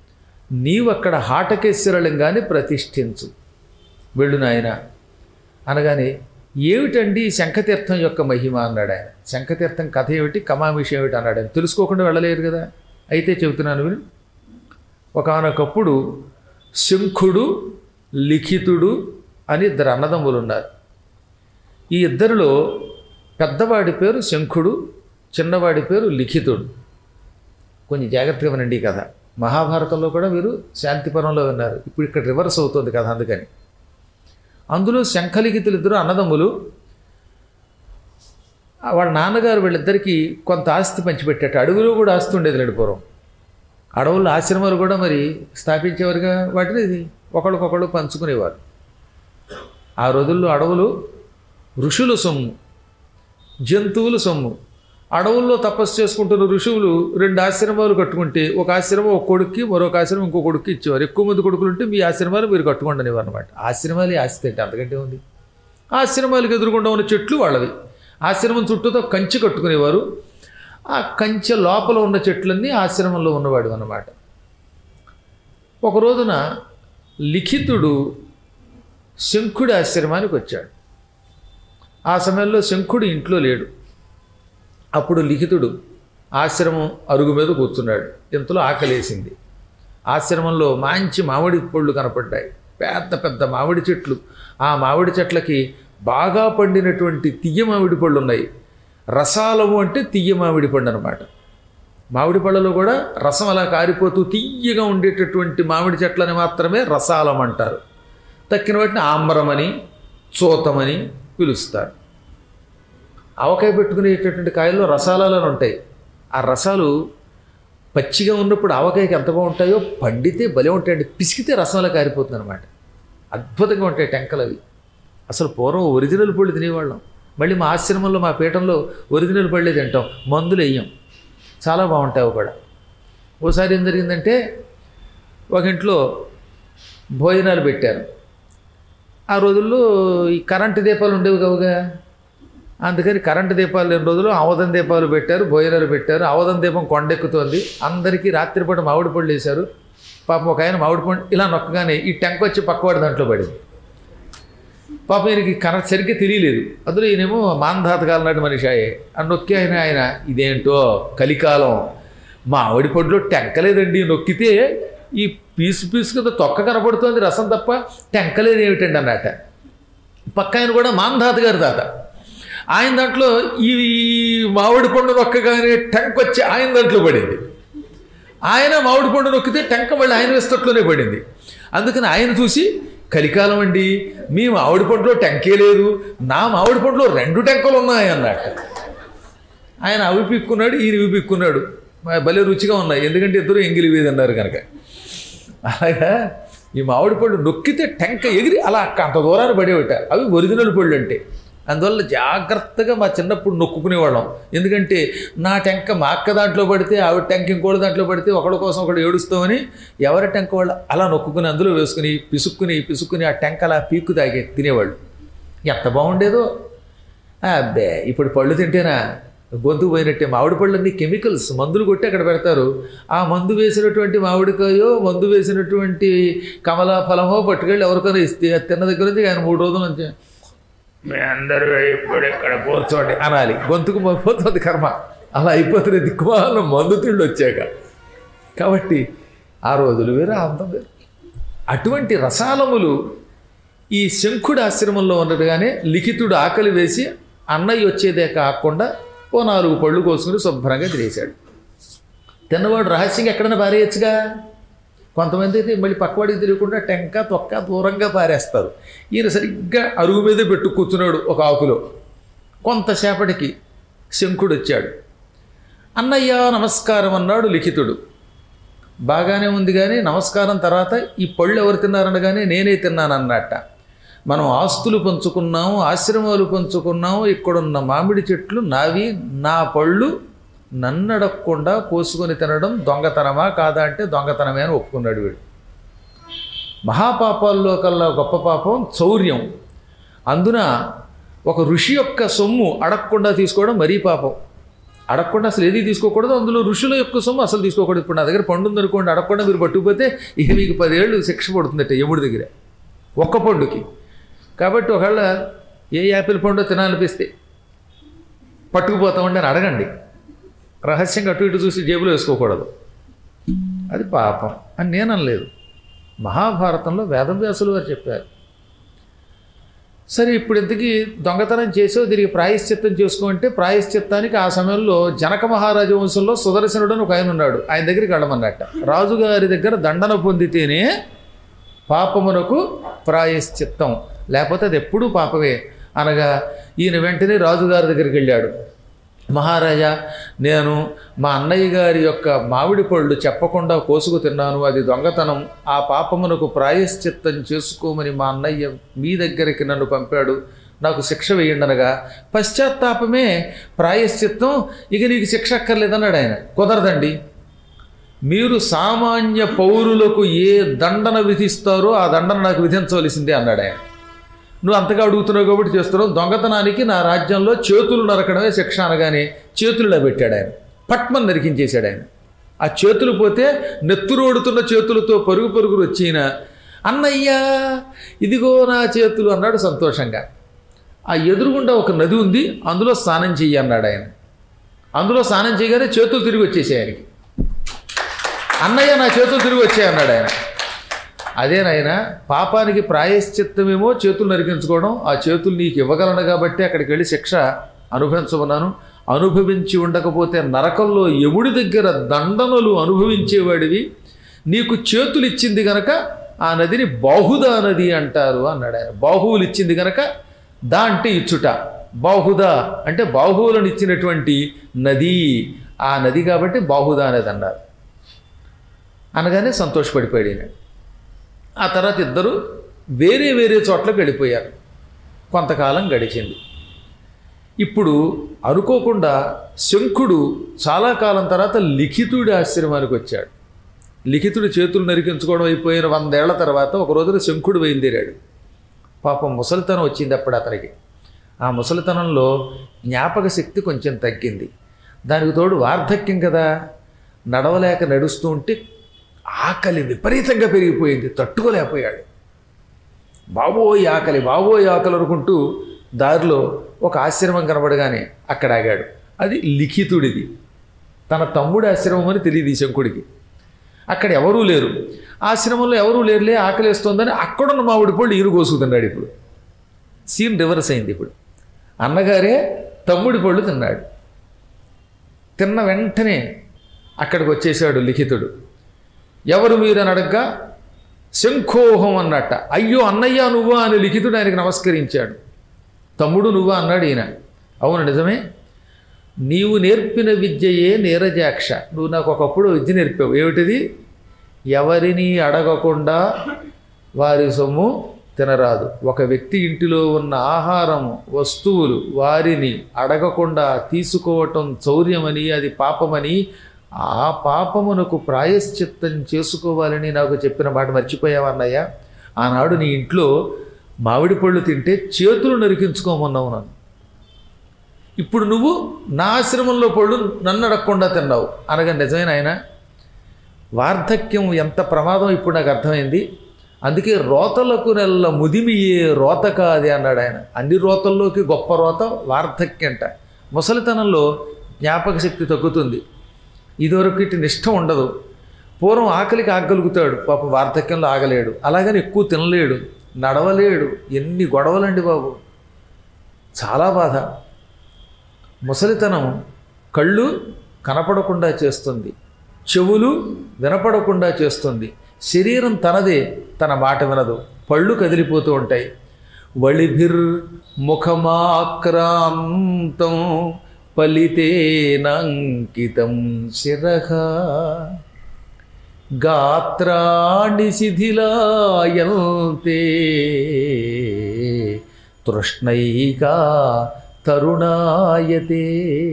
నీవు అక్కడ హాటకేశ్వర లింగాన్ని ప్రతిష్ఠించు వెళ్ళు నాయన అనగానే ఏమిటండి శంఖతీర్థం యొక్క మహిమ అన్నాడు ఆయన శంఖతీర్థం కథ ఏమిటి కమామిషి ఏమిటి అన్నాడు ఆయన తెలుసుకోకుండా వెళ్ళలేరు కదా అయితే చెబుతున్నాను విను ఒకనొకప్పుడు శంఖుడు లిఖితుడు అని ఇద్దరు అన్నదమ్ములు ఉన్నారు ఈ ఇద్దరిలో పెద్దవాడి పేరు శంఖుడు చిన్నవాడి పేరు లిఖితుడు కొంచెం జాగ్రత్తగా వినండి ఈ కథ మహాభారతంలో కూడా మీరు శాంతిపురంలో విన్నారు ఇప్పుడు ఇక్కడ రివర్స్ అవుతుంది కథ అందుకని అందులో శంఖలిఖితులు ఇద్దరు అన్నదమ్ములు ఆ వాళ్ళ నాన్నగారు వీళ్ళిద్దరికీ కొంత ఆస్తి పంచిపెట్టాట అడవిలో కూడా ఆస్తి ఉండేది లేడు పూర్వం అడవుల్లో ఆశ్రమాలు కూడా మరి స్థాపించేవారుగా వాటిని ఇది ఒకళ్ళకొకళ్ళు పంచుకునేవారు ఆ రోజుల్లో అడవులు ఋషుల సొమ్ము జంతువుల సొమ్ము అడవుల్లో తపస్సు చేసుకుంటున్న ఋషువులు రెండు ఆశ్రమాలు కట్టుకుంటే ఒక ఆశ్రమం ఒక కొడుక్కి మరొక ఆశ్రమం ఇంకో కొడుక్కి ఇచ్చేవారు ఎక్కువ మంది కొడుకులు ఉంటే మీ ఆశ్రమాలు మీరు కట్టుకోండినివారు అనమాట ఆశ్రమాలు ఆస్తి అంటే అంతకంటే ఉంది ఆశ్రమాలకు ఎదురుగుండా ఉన్న చెట్లు వాళ్ళవి ఆశ్రమం చుట్టూతో కంచె కట్టుకునేవారు ఆ కంచె లోపల ఉన్న చెట్లన్నీ ఆశ్రమంలో ఉన్నవాడు అన్నమాట ఒక రోజున లిఖితుడు శంఖుడి ఆశ్రమానికి వచ్చాడు ఆ సమయంలో శంఖుడు ఇంట్లో లేడు అప్పుడు లిఖితుడు ఆశ్రమం అరుగు మీద కూర్చున్నాడు ఇంతలో ఆకలేసింది ఆశ్రమంలో మంచి మామిడి పళ్ళు కనపడ్డాయి పెద్ద పెద్ద మామిడి చెట్లు ఆ మామిడి చెట్లకి బాగా పండినటువంటి తియ్య మామిడి పళ్ళు ఉన్నాయి రసాలము అంటే తియ్య మామిడి పండు అనమాట మామిడి పళ్ళలో కూడా రసం అలా కారిపోతూ తియ్యగా ఉండేటటువంటి మామిడి చెట్లని మాత్రమే రసాలం అంటారు తక్కిన వాటిని ఆమ్రమని చూతమని పిలుస్తారు ఆవకాయ పెట్టుకునేటటువంటి కాయల్లో రసాలని ఉంటాయి ఆ రసాలు పచ్చిగా ఉన్నప్పుడు ఆవకాయకి ఎంత బాగుంటాయో పండితే భలే ఉంటాయండి పిసికితే రసంలా కారిపోతుంది అనమాట అద్భుతంగా ఉంటాయి టెంకలు అవి అసలు పూర్వం ఒరిజినల్ పళ్ళు తినేవాళ్ళం మళ్ళీ మా ఆశ్రమంలో మా పీఠంలో ఒరిజినల్ పళ్ళే తింటాం మందులు వేయం చాలా బాగుంటాయి అవి కూడా ఓసారి ఏం జరిగిందంటే ఒక ఇంట్లో భోజనాలు పెట్టారు ఆ రోజుల్లో ఈ కరెంటు దీపాలు ఉండేవి కావుగా అందుకని కరెంటు దీపాలు లేని రోజులు ఆవదం దీపాలు పెట్టారు భోజనాలు పెట్టారు ఆవదం దీపం కొండెక్కుతోంది అందరికీ రాత్రిపూట మామిడి పళ్ళు వేశారు పాపం ఒక ఆయన మామిడి పండు ఇలా నొక్కగానే ఈ టెంక్ వచ్చి పక్కవాడి దాంట్లో పడింది పాపం ఈయనకి కరెక్ట్ సరిగ్గా తెలియలేదు అందులో ఈయనేమో మాంధాతకాల నాటి మనిషి అయ్యే ఆ నొక్కి ఆయన ఆయన ఇదేంటో కలికాలం మామిడి పండులో టెంకలేదండి నొక్కితే ఈ పీసు పీసు కింద తొక్క కనపడుతోంది రసం తప్ప టెంకలేదు ఏమిటండి అన్నట పక్క ఆయన కూడా మాంధాత గారి తాత ఆయన దాంట్లో ఈ మామిడి పండు నొక్కగానే టెంక్ వచ్చి ఆయన దాంట్లో పడింది ఆయన మామిడి పండు నొక్కితే టెంక మళ్ళీ ఆయన వేస్తట్లోనే పడింది అందుకని ఆయన చూసి కలికాలం అండి మీ మామిడి పండులో టెంకే లేదు నా మామిడి పండులో రెండు టెంకలు ఉన్నాయి అన్నట్టు ఆయన అవి పిక్కున్నాడు ఈయన ఇవి పిక్కున్నాడు మ- భలే రుచిగా ఉన్నాయి ఎందుకంటే ఇద్దరు ఎంగిలి వేది అన్నారు కనుక అలాగా ఈ మామిడి పళ్ళు నొక్కితే టెంక ఎగిరి అలా అంత దూరాన్ని పడేవిట అవి ఒరిజినల్ పళ్ళు అంటే అందువల్ల జాగ్రత్తగా మా చిన్నప్పుడు నొక్కుకునేవాళ్ళం ఎందుకంటే నా టెంక మా అక్క దాంట్లో పడితే ఆవిడ టెంక ఇంకోటి దాంట్లో పడితే ఒకడి కోసం ఒకడు ఏడుస్తామని ఎవరి టెంక వాళ్ళు అలా నొక్కుకుని అందులో వేసుకుని పిసుక్కుని పిసుక్కుని ఆ టెంక అలా పీక్కు తాగే తినేవాళ్ళు ఎంత బాగుండేదో అబ్బే ఇప్పుడు పళ్ళు తింటేనా గొంతు పోయినట్టే మామిడి పళ్ళన్నీ కెమికల్స్ మందులు కొట్టి అక్కడ పెడతారు ఆ మందు వేసినటువంటి మామిడికాయో మందు వేసినటువంటి కమలా ఫలమో పట్టుకెళ్ళి ఎవరికైనా ఇస్తే అది తిన్న దగ్గర నుంచి ఆయన మూడు రోజుల నుంచి మీ అందరూ ఇప్పుడు ఇక్కడ కూర్చోండి అనాలి గొంతుకు పోతుంది కర్మ అలా అయిపోతుంది దిక్కుమాల మందు తిండి వచ్చాక కాబట్టి ఆ రోజులు వేరు ఆ అందం వేరు అటువంటి రసాలములు ఈ శంఖుడి ఆశ్రమంలో ఉండగానే లిఖితుడు ఆకలి వేసి అన్నయ్య వచ్చేదే కాకుండా ఓ నాలుగు పళ్ళు కోసుకుని శుభ్రంగా తినేశాడు తిన్నవాడు రహస్యంగా ఎక్కడైనా పారేయచ్చుగా కొంతమంది అయితే మళ్ళీ పక్కవాడికి తెలియకుండా టెంక తొక్క దూరంగా పారేస్తారు ఈయన సరిగ్గా అరుగు మీదే పెట్టు కూర్చున్నాడు ఒక ఆకులో కొంతసేపటికి శంఖుడు వచ్చాడు అన్నయ్య నమస్కారం అన్నాడు లిఖితుడు బాగానే ఉంది కానీ నమస్కారం తర్వాత ఈ పళ్ళు ఎవరు తిన్నారనగానే నేనే తిన్నాను అన్నట్ట మనం ఆస్తులు పంచుకున్నాము ఆశ్రమాలు పంచుకున్నాము ఇక్కడున్న మామిడి చెట్లు నావి నా పళ్ళు నన్నడకుండా కోసుకొని తినడం దొంగతనమా కాదా అంటే దొంగతనమే అని ఒప్పుకున్నాడు వీడు మహాపాపాల్లో కల్లా గొప్ప పాపం చౌర్యం అందున ఒక ఋషి యొక్క సొమ్ము అడగకుండా తీసుకోవడం మరీ పాపం అడగకుండా అసలు ఏది తీసుకోకూడదు అందులో ఋషుల యొక్క సొమ్ము అసలు తీసుకోకూడదు ఇప్పుడు నా దగ్గర పండు ఉందనుకోండి అడగకుండా మీరు పట్టుకుపోతే ఇక మీకు పదేళ్ళు శిక్ష పడుతుందట యముడి దగ్గర ఒక్క పండుకి కాబట్టి ఒకవేళ ఏ యాపిల్ పండు తినాలనిపిస్తే పట్టుకుపోతామండి అని అడగండి రహస్యంగా అటు ఇటు చూసి జేబులో వేసుకోకూడదు అది పాపం అని నేను అనలేదు మహాభారతంలో వేదవ్యాసులు వారు చెప్పారు సరే ఇప్పుడు ఇంతకీ దొంగతనం చేసో దీనికి ప్రాయశ్చిత్తం చేసుకోమంటే ప్రాయశ్చిత్తానికి ఆ సమయంలో జనక మహారాజ వంశంలో సుదర్శనుడు అని ఒక ఆయన ఉన్నాడు ఆయన దగ్గరికి వెళ్ళమన్నట్ట రాజుగారి దగ్గర దండన పొందితేనే పాపమునకు ప్రాయశ్చిత్తం లేకపోతే అది ఎప్పుడూ పాపమే అనగా ఈయన వెంటనే రాజుగారి దగ్గరికి వెళ్ళాడు మహారాజా నేను మా అన్నయ్య గారి యొక్క మామిడి పళ్ళు చెప్పకుండా కోసుకు తిన్నాను అది దొంగతనం ఆ పాపమునకు ప్రాయశ్చిత్తం చేసుకోమని మా అన్నయ్య మీ దగ్గరికి నన్ను పంపాడు నాకు శిక్ష వేయండి అనగా పశ్చాత్తాపమే ప్రాయశ్చిత్తం ఇక నీకు శిక్ష అక్కర్లేదన్నాడు ఆయన కుదరదండి మీరు సామాన్య పౌరులకు ఏ దండన విధిస్తారో ఆ దండన నాకు విధించవలసిందే అన్నాడు ఆయన నువ్వు అంతగా అడుగుతున్నావు కాబట్టి చేస్తున్నావు దొంగతనానికి నా రాజ్యంలో చేతులు నరకడమే శిక్ష అనగానే చేతుల్లో పెట్టాడు ఆయన పట్మన్ నరికించేశాడు ఆయన ఆ చేతులు పోతే నెత్తురోడుతున్న చేతులతో పరుగు పరుగురు వచ్చిన అన్నయ్యా ఇదిగో నా చేతులు అన్నాడు సంతోషంగా ఆ ఎదురుగుండా ఒక నది ఉంది అందులో స్నానం చెయ్యి అన్నాడు ఆయన అందులో స్నానం చేయగానే చేతులు తిరిగి వచ్చేసాయి ఆయనకి అన్నయ్య నా చేతులు తిరిగి వచ్చాయి అన్నాడు ఆయన అదే నాయన పాపానికి ప్రాయశ్చిత్తమేమో చేతులు నరికించుకోవడం ఆ చేతులు నీకు ఇవ్వగలను కాబట్టి అక్కడికి వెళ్ళి శిక్ష అనుభవించమన్నాను అనుభవించి ఉండకపోతే నరకంలో ఎముడి దగ్గర దండనలు అనుభవించేవాడివి నీకు చేతులు ఇచ్చింది గనక ఆ నదిని బాహుదా నది అంటారు అన్నాడు ఆయన బాహువులు ఇచ్చింది గనక దా అంటే ఇచ్చుట బాహుదా అంటే బాహువులను ఇచ్చినటువంటి నది ఆ నది కాబట్టి బాహుదా నది అన్నారు అనగానే సంతోషపడిపోయాడు ఈయన ఆ తర్వాత ఇద్దరు వేరే వేరే చోట్లకు వెళ్ళిపోయారు కొంతకాలం గడిచింది ఇప్పుడు అనుకోకుండా శంఖుడు చాలా కాలం తర్వాత లిఖితుడి ఆశ్రమానికి వచ్చాడు లిఖితుడి చేతులు నరికించుకోవడం అయిపోయిన వందేళ్ల తర్వాత ఒక రోజున శంఖుడు బయలుదేరాడు పాపం ముసలితనం వచ్చింది అప్పుడు అతనికి ఆ ముసలితనంలో జ్ఞాపక శక్తి కొంచెం తగ్గింది దానికి తోడు వార్ధక్యం కదా నడవలేక నడుస్తూ ఉంటే ఆకలి విపరీతంగా పెరిగిపోయింది తట్టుకోలేకపోయాడు బాబోయ్ ఆకలి బాబోయ్ ఆకలి అనుకుంటూ దారిలో ఒక ఆశ్రమం కనబడగానే అక్కడ ఆగాడు అది లిఖితుడిది తన తమ్ముడి ఆశ్రమం అని తెలియదు ఈ శంకుడికి అక్కడ ఎవరూ లేరు ఆశ్రమంలో ఎవరూ లేరులే ఆకలి వేస్తోందని అక్కడున్న మామిడి పళ్ళు ఈరు కోసుకుతున్నాడు ఇప్పుడు సీన్ రివర్స్ అయింది ఇప్పుడు అన్నగారే తమ్ముడి పళ్ళు తిన్నాడు తిన్న వెంటనే అక్కడికి వచ్చేసాడు లిఖితుడు ఎవరు మీరని అడగ్గా శంఖోహం అన్నట్ట అయ్యో అన్నయ్య నువ్వా అని లిఖితుడు ఆయనకి నమస్కరించాడు తమ్ముడు నువ్వా అన్నాడు ఈయన అవును నిజమే నీవు నేర్పిన విద్యయే నీరజాక్ష నువ్వు నాకు ఒకప్పుడు విద్య నేర్పావు ఏమిటిది ఎవరిని అడగకుండా వారి సొమ్ము తినరాదు ఒక వ్యక్తి ఇంటిలో ఉన్న ఆహారం వస్తువులు వారిని అడగకుండా తీసుకోవటం చౌర్యమని అది పాపమని ఆ పాపమునకు ప్రాయశ్చిత్తం చేసుకోవాలని నాకు చెప్పిన మాట మర్చిపోయావన్నయ్య ఆనాడు నీ ఇంట్లో మామిడి పళ్ళు తింటే చేతులు నరికించుకోమన్నావు నన్ను ఇప్పుడు నువ్వు నా ఆశ్రమంలో పళ్ళు నన్ను అడగకుండా తిన్నావు అనగా నిజమైన ఆయన వార్ధక్యం ఎంత ప్రమాదం ఇప్పుడు నాకు అర్థమైంది అందుకే రోతలకు నెల్ల ముదిమియే రోత కాది అన్నాడు ఆయన అన్ని రోతల్లోకి గొప్ప రోత వార్ధక్యంట ముసలితనంలో జ్ఞాపక శక్తి తగ్గుతుంది ఇదివరకు ఇటు నిష్ఠ ఉండదు పూర్వం ఆకలికి ఆగలుగుతాడు పాప వార్ధక్యంలో ఆగలేడు అలాగని ఎక్కువ తినలేడు నడవలేడు ఎన్ని గొడవలండి బాబు చాలా బాధ ముసలితనం కళ్ళు కనపడకుండా చేస్తుంది చెవులు వినపడకుండా చేస్తుంది శరీరం తనదే తన మాట వినదు పళ్ళు కదిలిపోతూ ఉంటాయి వళిభిర్ ముఖమాక్రాంతం పలితేనంకితం శిరః గాత్రాణి శిథిలాయంతే తృష్ణైకా తరుణాయతే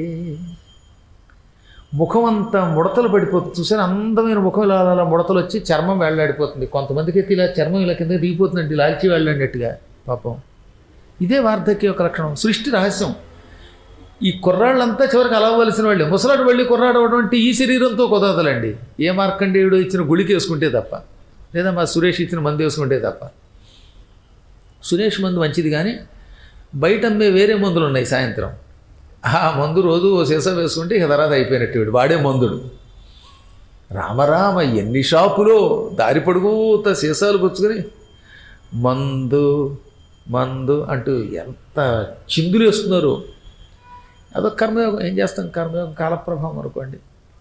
ముఖం అంతా ముడతలు పడిపోతుంది చూసాను అందమైన ముఖం ఇలా అలా ముడతలు వచ్చి చర్మం వేళ్లాడిపోతుంది కొంతమందికి అయితే ఇలా చర్మం ఇలా కింద దిగిపోతుందండి లాల్చి వెళ్ళాడినట్టుగా పాపం ఇదే వార్ధక్య యొక్క లక్షణం సృష్టి రహస్యం ఈ కుర్రాళ్ళంతా చివరికి అలవలసిన వాళ్ళే ముసలాడు వెళ్ళి కుర్రాడు అవడం అంటే ఈ శరీరంతో కుదరదులండి ఏ మార్కండేయుడు ఇచ్చిన గుళికి వేసుకుంటే తప్ప లేదా మా సురేష్ ఇచ్చిన మందు వేసుకుంటే తప్ప సురేష్ మందు మంచిది కానీ బయట అమ్మే వేరే మందులు ఉన్నాయి సాయంత్రం ఆ మందు రోజు ఓ సీసా వేసుకుంటే ఇక తర్వాత అయిపోయినట్టు వీడు వాడే మందుడు రామరామ ఎన్ని షాపులో దారి పొడుగుత సీసాలు పుచ్చుకొని మందు మందు అంటూ ఎంత చిందులు వేస్తున్నారు అదొక కర్మయోగం ఏం చేస్తాం కర్మయోగం కాలప్రభావం అనుకోండి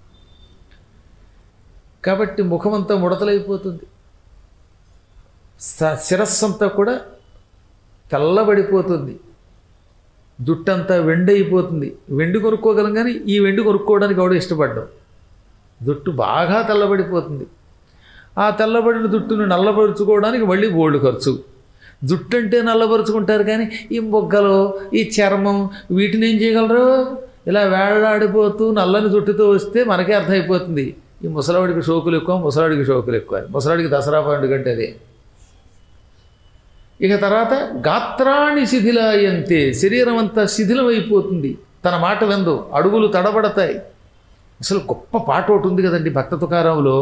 కాబట్టి ముఖమంతా ముడతలైపోతుంది స- శిరస్సంతా కూడా తెల్లబడిపోతుంది జుట్టంతా వెండి అయిపోతుంది వెండి కొనుక్కోగలం కానీ ఈ వెండి కొనుక్కోవడానికి ఎవడో ఇష్టపడ్డాం జుట్టు బాగా తెల్లబడిపోతుంది ఆ తెల్లబడిన జుట్టును నల్లబరుచుకోవడానికి మళ్ళీ బోల్డ్ ఖర్చు జుట్టు అంటే నల్లబరుచుకుంటారు కానీ ఈ మొగ్గలు ఈ చర్మం వీటిని ఏం చేయగలరు ఇలా వేళ్లాడిపోతూ నల్లని జుట్టుతో వస్తే మనకే అర్థమైపోతుంది ఈ ముసలాడికి షోకులు ఎక్కువ ముసలాడికి షోకులు ఎక్కువ ముసలాడికి దసరా పండుగ అంటే అదే ఇక తర్వాత గాత్రాన్ని శిథిలాయంతే శరీరం అంతా శిథిలమైపోతుంది తన మాట వెందు అడుగులు తడబడతాయి అసలు గొప్ప పాట ఒకటి ఉంది కదండి భక్త తుకారంలో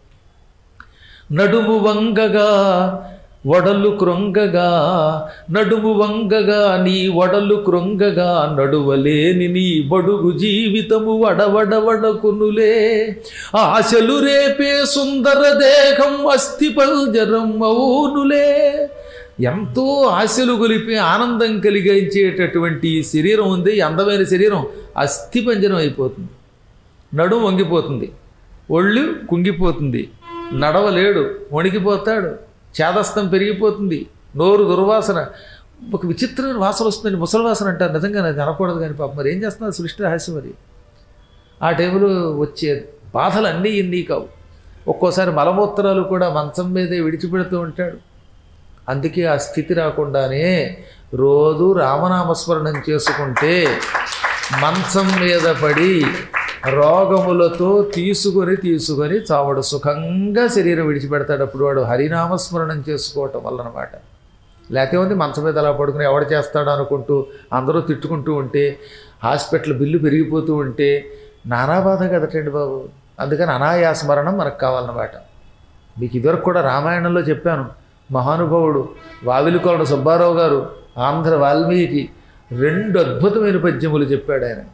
నడుము వంగగా వడలు కృంగగా నడుము వంగగా నీ వడలు కృంగగా నడువలేని నీ బడుగు జీవితము వడవడవడకునులే ఆశలు రేపే సుందర దేహం అస్థి పంజరం అవునులే ఎంతో ఆశలు గొలిపి ఆనందం కలిగించేటటువంటి ఈ శరీరం ఉంది ఈ అందమైన శరీరం అస్థిపంజరం అయిపోతుంది నడుము వంగిపోతుంది ఒళ్ళు కుంగిపోతుంది నడవలేడు వణికిపోతాడు చేదస్తం పెరిగిపోతుంది నోరు దుర్వాసన ఒక విచిత్రమైన వాసన వస్తుందండి ముసలి వాసన అంటారు నిజంగా నాకు అనకూడదు కానీ పాపం మరి ఏం చేస్తున్నారు సృష్టి రహస్యం మరి ఆ టైంలో వచ్చే బాధలు అన్నీ ఇన్ని కావు ఒక్కోసారి మలమూత్రాలు కూడా మంచం మీదే విడిచిపెడుతూ ఉంటాడు అందుకే ఆ స్థితి రాకుండానే రోజు రామనామస్మరణం చేసుకుంటే మంచం మీద పడి రోగములతో తీసుకొని తీసుకొని చావడు సుఖంగా శరీరం విడిచిపెడతాడు అప్పుడు వాడు హరినామస్మరణం చేసుకోవటం వల్ల అనమాట లేకపోతే ఉంది మంచం మీద అలా పడుకుని ఎవడు చేస్తాడు అనుకుంటూ అందరూ తిట్టుకుంటూ ఉంటే హాస్పిటల్ బిల్లు పెరిగిపోతూ ఉంటే నానా బాధ కదటండి బాబు అందుకని అనాయాస మరణం మనకు కావాలన్నమాట మీకు ఇదివరకు కూడా రామాయణంలో చెప్పాను మహానుభావుడు వావిలికొండ సుబ్బారావు గారు ఆంధ్ర వాల్మీకి రెండు అద్భుతమైన పద్యములు చెప్పాడు ఆయన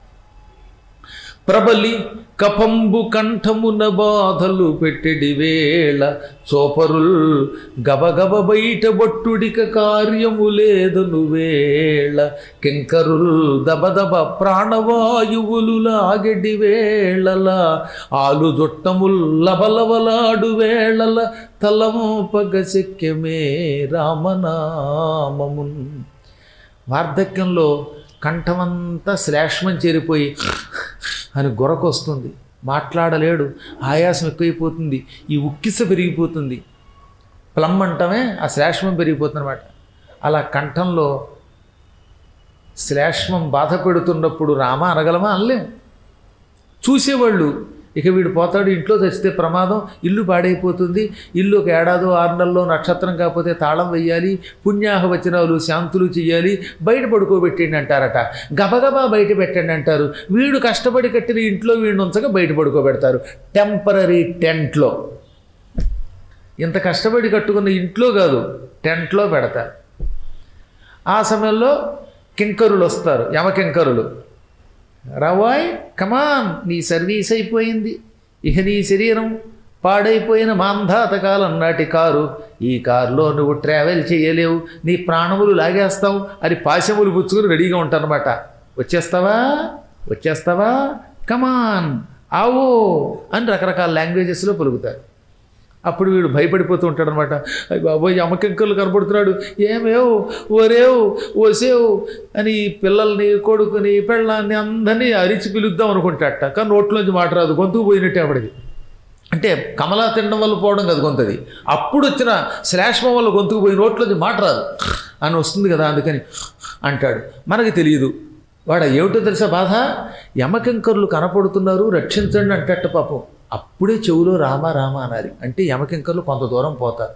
ప్రబలి కపంబు కంఠమున బాధలు పెట్టెడి వేళ చోపరుల్ గబగబ బయట బొట్టుడిక కార్యము లేదను వేళ కింకరుల్ దబదబ ప్రాణవాయువులు లాగెడి వేళల ఆలు జొట్టముల్ లబలబలాడు వేళల తలమోపగ శక్యమే రామనామమున్ వార్ధక్యంలో కంఠమంతా శ్లేష్మం చేరిపోయి అని గొరకొస్తుంది మాట్లాడలేడు ఆయాసం ఎక్కువైపోతుంది ఈ ఉక్కిస పెరిగిపోతుంది ప్లమ్ అంటమే ఆ శ్లేష్మం పెరిగిపోతుంది అనమాట అలా కంఠంలో శ్లేష్మం బాధ పెడుతున్నప్పుడు రామ అనగలమా అనలేం చూసేవాళ్ళు ఇక వీడు పోతాడు ఇంట్లో తెచ్చితే ప్రమాదం ఇల్లు పాడైపోతుంది ఇల్లు ఒక ఏడాదో ఆరు నెలలో నక్షత్రం కాకపోతే తాళం వెయ్యాలి పుణ్యాహ వచనాలు శాంతులు చెయ్యాలి బయట పడుకోబెట్టండి అంటారట గబగబా బయట పెట్టండి అంటారు వీడు కష్టపడి కట్టిన ఇంట్లో వీడిని ఉంచగా బయట పడుకోబెడతారు టెంపరీ టెంట్లో ఇంత కష్టపడి కట్టుకున్న ఇంట్లో కాదు టెంట్లో పెడతారు ఆ సమయంలో కింకరులు వస్తారు యమకింకరులు రవాయ్ కమాన్ నీ సర్వీస్ అయిపోయింది ఇక నీ శరీరం పాడైపోయిన మాంధాతకాలం నాటి కారు ఈ కారులో నువ్వు ట్రావెల్ చేయలేవు నీ ప్రాణములు లాగేస్తావు అని పాశములు పుచ్చుకుని రెడీగా ఉంటానమాట వచ్చేస్తావా వచ్చేస్తావా కమాన్ ఆవో అని రకరకాల లాంగ్వేజెస్లో పలుకుతారు అప్పుడు వీడు భయపడిపోతూ ఉంటాడు అనమాట అయ్యి బాబోయ్ అమ్మకెంకలు కనపడుతున్నాడు ఏమేవ్ ఒరేవ్ ఓసేవ్ అని పిల్లల్ని కొడుకుని పెళ్ళాన్ని అందరినీ అరిచి పిలుద్దాం అనుకుంటాడట కానీ నోట్లోంచి మాట రాదు గొంతుకు పోయినట్టే అప్పటికి అంటే కమలా తినడం వల్ల పోవడం కదా గొంతది అప్పుడు వచ్చిన శ్లేష్మం వల్ల గొంతుకు పోయి నోట్లోంచి మాట రాదు అని వస్తుంది కదా అందుకని అంటాడు మనకి తెలియదు వాడు ఏమిటో తెలుసా బాధ యమకింకర్లు కనపడుతున్నారు రక్షించండి అంటట్ట పాపం అప్పుడే చెవులో రామ రామ అనాలి అంటే యమకింకర్లు కొంత దూరం పోతారు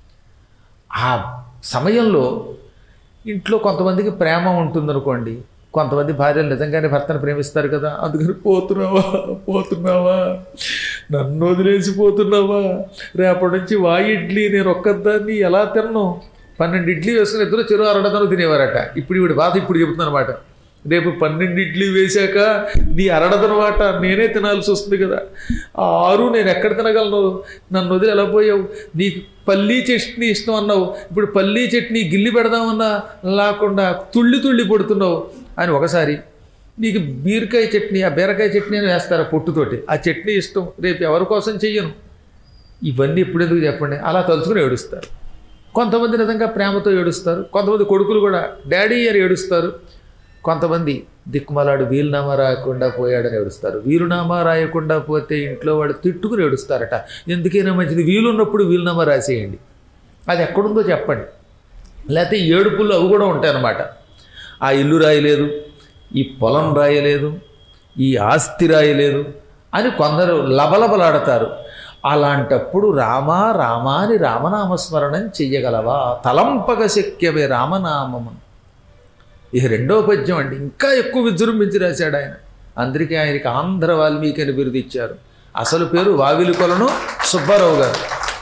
ఆ సమయంలో ఇంట్లో కొంతమందికి ప్రేమ ఉంటుందనుకోండి కొంతమంది భార్యలు నిజంగానే భర్తను ప్రేమిస్తారు కదా అందుకని పోతున్నావా పోతున్నావా నన్ను వదిలేసి పోతున్నావా రేపటి నుంచి వా ఇడ్లీ నేను ఒక్కదాన్ని ఎలా తిన్నాను పన్నెండు ఇడ్లీ వేసుకుని ఇద్దరు చెరువు అరడదను తినేవారట ఇప్పుడు ఈవిడ బాధ ఇప్పుడు చెబుతున్నాను అనమాట రేపు పన్నెండు ఇడ్లీ వేశాక నీ అరడదన వాట నేనే తినాల్సి వస్తుంది కదా ఆ ఆరు నేను ఎక్కడ తినగలను నన్ను వదిలి ఎలా పోయావు నీకు పల్లీ చట్నీ ఇష్టం అన్నావు ఇప్పుడు పల్లీ చట్నీ గిల్లి పెడదామన్నా లేకుండా తుళ్ళి తుళ్ళి పడుతున్నావు అని ఒకసారి నీకు బీరకాయ చట్నీ ఆ బీరకాయ చట్నీ అని వేస్తారు ఆ పొట్టుతోటి ఆ చట్నీ ఇష్టం రేపు ఎవరి కోసం చెయ్యను ఇవన్నీ ఎప్పుడెందుకు చెప్పండి అలా తలుచుకుని ఏడుస్తారు కొంతమంది నిజంగా ప్రేమతో ఏడుస్తారు కొంతమంది కొడుకులు కూడా డాడీ అని ఏడుస్తారు కొంతమంది దిక్కుమలాడు వీలునామా రాయకుండా పోయాడని ఏడుస్తారు వీలునామా రాయకుండా పోతే ఇంట్లో వాడు తిట్టుకుని ఏడుస్తారట ఎందుకైనా మంచిది వీలున్నప్పుడు వీలునామా రాసేయండి అది ఎక్కడుందో చెప్పండి లేకపోతే ఈ ఏడుపుల్లో అవి కూడా ఉంటాయన్నమాట ఆ ఇల్లు రాయలేదు ఈ పొలం రాయలేదు ఈ ఆస్తి రాయలేదు అని కొందరు లబలబలాడతారు అలాంటప్పుడు రామా రామా అని రామనామస్మరణం చెయ్యగలవా తలంపగ శక్యవే రామనామము ఇక రెండో పద్యం అండి ఇంకా ఎక్కువ విజృంభించి రాశాడు ఆయన అందరికీ ఆయనకి ఆంధ్ర వాల్మీకి అని బిరుదు ఇచ్చారు అసలు పేరు వావిలి కొలను సుబ్బారావు గారు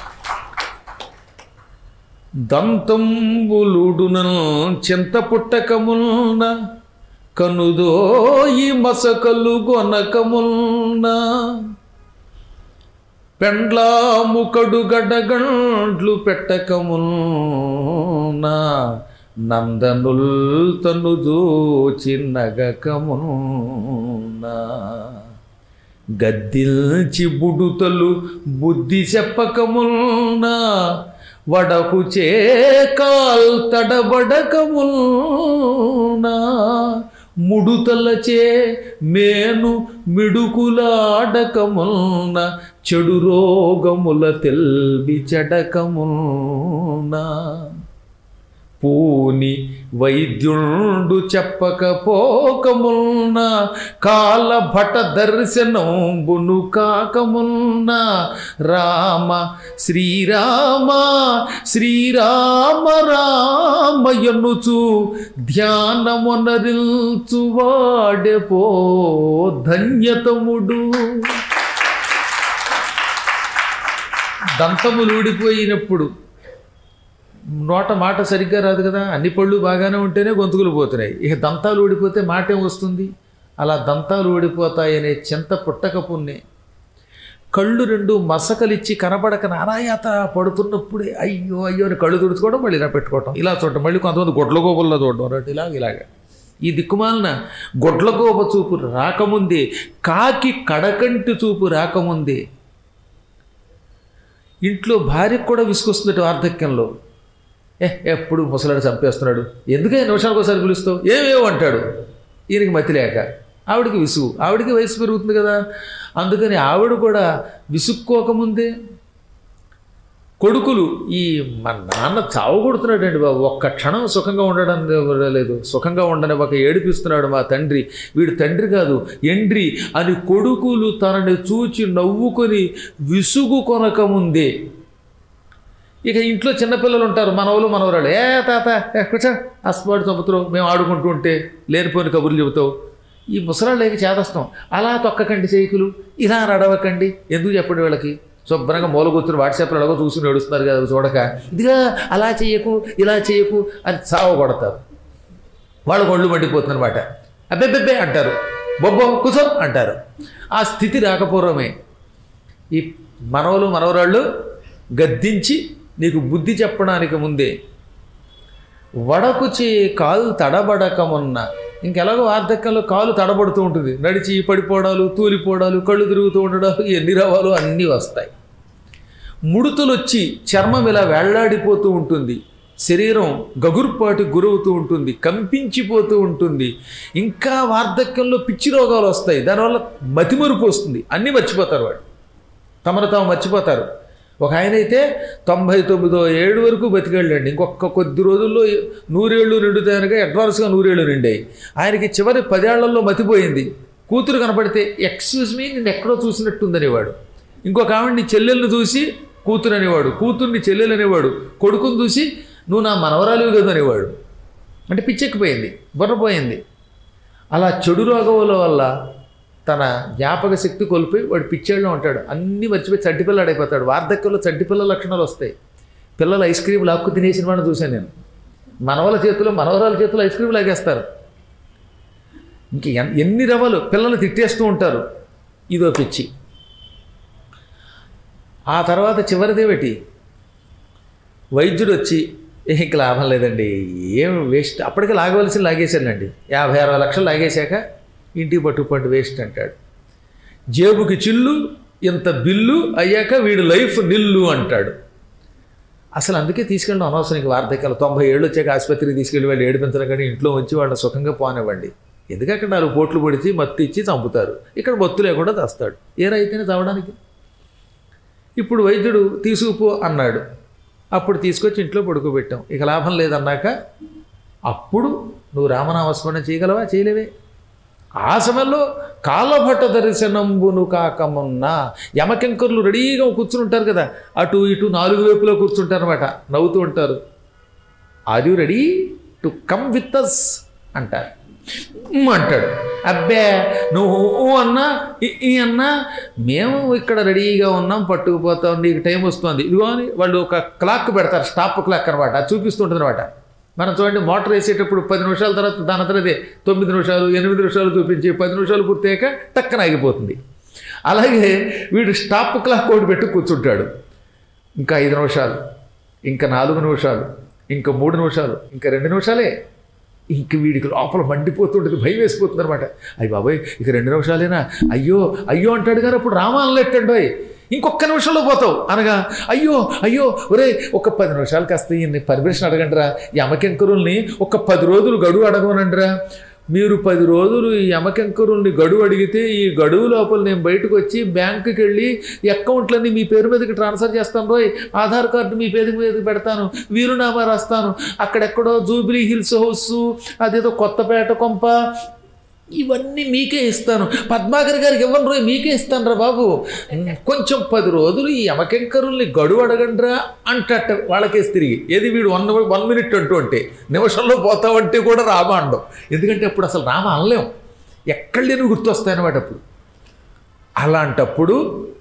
దంతంబులుడున చింత పుట్టకమున్న కనుదోయి మసకలు గొనకమున్న పెండ్లాము కడుగడగండ్లు పెట్టకమున్న నందనుల్ తను చిన్నగకమున్న గద్దిల్చి బుడుతలు బుద్ధి చెప్పకమున్న వడకు చేకాల్ తడబడకమున్న ముడుతలచే మేను మిడుకులాడకమున్న చెడు రోగముల తెల్వి చెడకమున్న పూని వైద్యుండు చెప్పకపోకమున్న కాల భట దర్శనంబును కాకమున్న రామ శ్రీరామ శ్రీరామ రామయనుచు ధ్యానమునరిల్చు వాడెపో ధన్యతముడు దంతములు ఊడిపోయినప్పుడు నోట మాట సరిగ్గా రాదు కదా అన్ని పళ్ళు బాగానే ఉంటేనే గొంతుకులు పోతున్నాయి ఇక దంతాలు ఊడిపోతే మాట ఏం వస్తుంది అలా దంతాలు ఊడిపోతాయనే చింత పుట్టక పుణ్యే కళ్ళు రెండు మసకలిచ్చి కనబడక నానాయాత పడుతున్నప్పుడే అయ్యో అయ్యో అని కళ్ళు తుడుచుకోవడం మళ్ళీ ఇలా పెట్టుకోవటం ఇలా చూడటం మళ్ళీ కొంతమంది గొడ్ల గోపల్లో చూడడం అన్నట్టు ఇలాగ ఇలాగ ఈ దిక్కుమాలిన గొడ్ల గోప చూపు రాకముందే కాకి కడకంటి చూపు రాకముందే ఇంట్లో భార్యకు కూడా విసుకొస్తుందట వార్ధక్యంలో ఏ ఎప్పుడు ముసలాడు చంపేస్తున్నాడు ఎందుకే నిమిషాలకు ఒకసారి పిలుస్తావు ఏమేమో అంటాడు ఈయనకి మతి లేక ఆవిడకి విసుగు ఆవిడకి వయసు పెరుగుతుంది కదా అందుకని ఆవిడ కూడా విసుక్కోకముందే కొడుకులు ఈ మా నాన్న చావు కొడుతున్నాడండి బాబు ఒక్క క్షణం సుఖంగా ఉండడం లేదు సుఖంగా ఉండని ఒక ఏడిపిస్తున్నాడు మా తండ్రి వీడు తండ్రి కాదు ఎండ్రి అని కొడుకులు తనని చూచి నవ్వుకొని విసుగు కొనకముందే ఇక ఇంట్లో చిన్నపిల్లలు ఉంటారు మనవలు మనవరాలు ఏ తాత ఏ కూర్చో అస్పాడు చంపుతావు మేము ఆడుకుంటూ ఉంటే లేనిపోని కబుర్లు చెబుతావు ఈ ముసలాళ్ళకి చేదస్తాం అలా తొక్కకండి చేయికులు ఇలా నడవకండి ఎందుకు చెప్పండి వీళ్ళకి శుభ్రంగా మూల కూర్చుని వాట్సాప్లో ఎలాగో చూసుకుని ఏడుస్తున్నారు కదా చూడక ఇదిగా అలా చేయకు ఇలా చేయకు అని చావ కొడతారు వాళ్ళకు ఒళ్ళు మండిపోతుంది అనమాట అబ్బెబ్బెబ్బే అంటారు బొబ్బో కూర్చో అంటారు ఆ స్థితి రాకపోవడమే ఈ మనవలు మనవరాళ్ళు గద్దించి నీకు బుద్ధి చెప్పడానికి ముందే వడకుచి కాలు తడబడకమున్న ఇంకెలాగో వార్ధక్యంలో కాలు తడబడుతూ ఉంటుంది నడిచి పడిపోవడాలు తూలిపోవడాలు కళ్ళు తిరుగుతూ ఉండడాలు ఎన్ని రవాలు అన్నీ వస్తాయి ముడుతలు వచ్చి చర్మం ఇలా వేళ్లాడిపోతూ ఉంటుంది శరీరం గగుర్పాటు గురవుతూ ఉంటుంది కంపించిపోతూ ఉంటుంది ఇంకా వార్ధక్యంలో పిచ్చి రోగాలు వస్తాయి దానివల్ల మతిమరుపు వస్తుంది అన్నీ మర్చిపోతారు వాడు తమను తాము మర్చిపోతారు ఒక ఆయన అయితే తొంభై తొమ్మిదో ఏడు వరకు బతికెళ్ళండి ఇంకొక కొద్ది రోజుల్లో నూరేళ్ళు నిండుతాయనగా అడ్వాన్స్గా నూరేళ్ళు నిండాయి ఆయనకి చివరి పదేళ్లలో మతిపోయింది కూతురు కనపడితే ఎక్స్క్యూజ్ మీ నేను ఎక్కడో చూసినట్టుందనేవాడు ఇంకొక ఆవిడ్ని చెల్లెల్ని చూసి కూతురు అనేవాడు కూతుర్ని చెల్లెలు అనేవాడు కొడుకుని చూసి నువ్వు నా మనవరాలు కదా అనేవాడు అంటే పిచ్చెక్కిపోయింది బుర్రపోయింది అలా చెడు రోగముల వల్ల తన జ్ఞాపక శక్తి కోల్పోయి వాడు పిచ్చేళ్ళలో ఉంటాడు అన్నీ మర్చిపోయి చడ్డిపిల్లడు అయిపోతాడు వార్ధక్యంలో చడ్డిపిల్ల లక్షణాలు వస్తాయి పిల్లలు ఐస్ క్రీమ్ లాక్కు తినేసిన వాడిని చూశాను నేను మనవల చేతిలో మనవరాల చేతిలో ఐస్ క్రీమ్ లాగేస్తారు ఇంక ఎన్- ఎన్ని రవ్వలు పిల్లలు తిట్టేస్తూ ఉంటారు ఇదో పిచ్చి ఆ తర్వాత చివరిదేమిటి వైద్యుడు వచ్చి ఇంక లాభం లేదండి ఏం వేస్ట్ అప్పటికే లాగవలసి లాగేశానండి యాభై అరవై లక్షలు లాగేశాక ఇంటికి పట్టుకుపండి వేస్ట్ అంటాడు జేబుకి చిల్లు ఇంత బిల్లు అయ్యాక వీడు లైఫ్ నిల్లు అంటాడు అసలు అందుకే తీసుకెళ్ళడం అనవసరం ఇంక వార్ధక్యాలు తొంభై ఏళ్ళు వచ్చాక ఆసుపత్రికి తీసుకెళ్ళి వాళ్ళు ఏడిపించడం కానీ ఇంట్లో ఉంచి వాళ్ళని సుఖంగా పోనివ్వండి ఎందుకంటే అక్కడ నాలుగు పోట్లు పొడిచి మత్తు ఇచ్చి చంపుతారు ఇక్కడ మత్తు లేకుండా తెస్తాడు ఏ రైతేనే చవడానికి ఇప్పుడు వైద్యుడు తీసుకుపో అన్నాడు అప్పుడు తీసుకొచ్చి ఇంట్లో పడుకోబెట్టాం ఇక లాభం లేదన్నాక అప్పుడు నువ్వు రామనామస్మరణ చేయగలవా చేయలేవే ఆ సమయంలో కాలభట దర్శనంబును కాకమున్నా యమకెంకర్లు రెడీగా కూర్చుని ఉంటారు కదా అటు ఇటు నాలుగు వైపులో కూర్చుంటారు అనమాట నవ్వుతూ ఉంటారు are you ready to come with us అంటారు "ఉమ్" అంటాడు అబ్బే నువ్వు ఊ అన్నా ఈ ఈ అన్నా మేము ఇక్కడ రెడీగా ఉన్నాం పట్టుకుపోతాం నీకు టైం వస్తుంది ఇదిగో అని వాళ్ళు ఒక క్లాక్ పెడతారు స్టాప్ క్లాక్ అనమాట అది చూపిస్తుంటుంది అనమాట మనం చూడండి మోటార్ వేసేటప్పుడు పది నిమిషాల తర్వాత దాని తర్వాత తొమ్మిది నిమిషాలు ఎనిమిది నిమిషాలు చూపించి పది నిమిషాలు పూర్తయ్యాక టక్కన ఆగిపోతుంది అలాగే వీడు స్టాప్ క్లాక్ ఒకటి పెట్టి కూర్చుంటాడు ఇంకా ఐదు నిమిషాలు ఇంకా నాలుగు నిమిషాలు ఇంకా మూడు నిమిషాలు ఇంకా రెండు నిమిషాలే ఇంక వీడికి లోపల మండిపోతుంటుంది భయం వేసిపోతుంది అనమాట అయ్యి బాబాయ్ ఇక రెండు నిమిషాలేనా అయ్యో అయ్యో అంటాడు కానీ అప్పుడు రామా అనలేట్టండోయ్ ఇంకొక నిమిషంలో పోతావు అనగా అయ్యో అయ్యో ఒరే ఒక పది నిమిషాలు కాస్త ఈయన్ని పర్మిషన్ అడగండిరా యమకెంకరుల్ని ఒక పది రోజులు గడువు అడగమనండిరా మీరు పది రోజులు ఈ యమకెంకరుల్ని గడువు అడిగితే ఈ గడువు లోపల నేను బయటకు వచ్చి బ్యాంకుకి వెళ్ళి అకౌంట్లన్నీ మీ పేరు మీదకి ట్రాన్స్ఫర్ చేస్తాను రోయ్ ఆధార్ కార్డు మీ పేరు మీదకి పెడతాను వీరునామా రాస్తాను అక్కడెక్కడో జూబిలీ హిల్స్ హౌస్ అదేదో కొత్తపేట కొంప ఇవన్నీ మీకే ఇస్తాను పద్మాకర్ గారికి ఇవ్వను రోయ్ మీకే ఇస్తాను రా బాబు కొంచెం పది రోజులు ఈ యమకెంకరుల్ని గడువు అడగండిరా అంటట వాళ్ళకేసి తిరిగి ఏది వీడు వన్ వన్ మినిట్ అంటూ అంటే నిమిషంలో పోతావంటే కూడా రామ అండం ఎందుకంటే అప్పుడు అసలు రామ అనలేం ఎక్కడ లేని గుర్తొస్తాయన్నమాట అప్పుడు అలాంటప్పుడు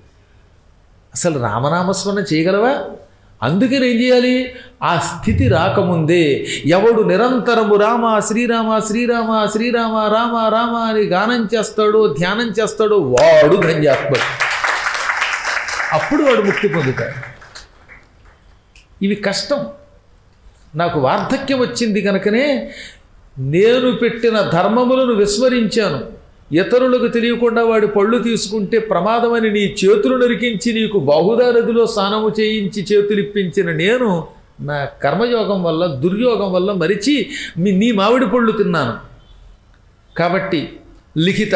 అసలు రామనామస్మరణ చేయగలవా అందుకని ఏం చేయాలి ఆ స్థితి రాకముందే ఎవడు నిరంతరము రామ శ్రీరామ శ్రీరామ శ్రీరామ రామ రామ అని గానం చేస్తాడో ధ్యానం చేస్తాడో వాడు ధన్యాత్ముడు అప్పుడు వాడు ముక్తి పొందుతాడు ఇవి కష్టం నాకు వార్ధక్యం వచ్చింది కనుకనే నేను పెట్టిన ధర్మములను విస్మరించాను ఇతరులకు తెలియకుండా వాడి పళ్ళు తీసుకుంటే ప్రమాదమని నీ చేతులు నరికించి నీకు బాహుదా నదిలో స్నానము చేయించి చేతులిప్పించిన నేను నా కర్మయోగం వల్ల దుర్యోగం వల్ల మరిచి మీ నీ మామిడి పళ్ళు తిన్నాను కాబట్టి లిఖిత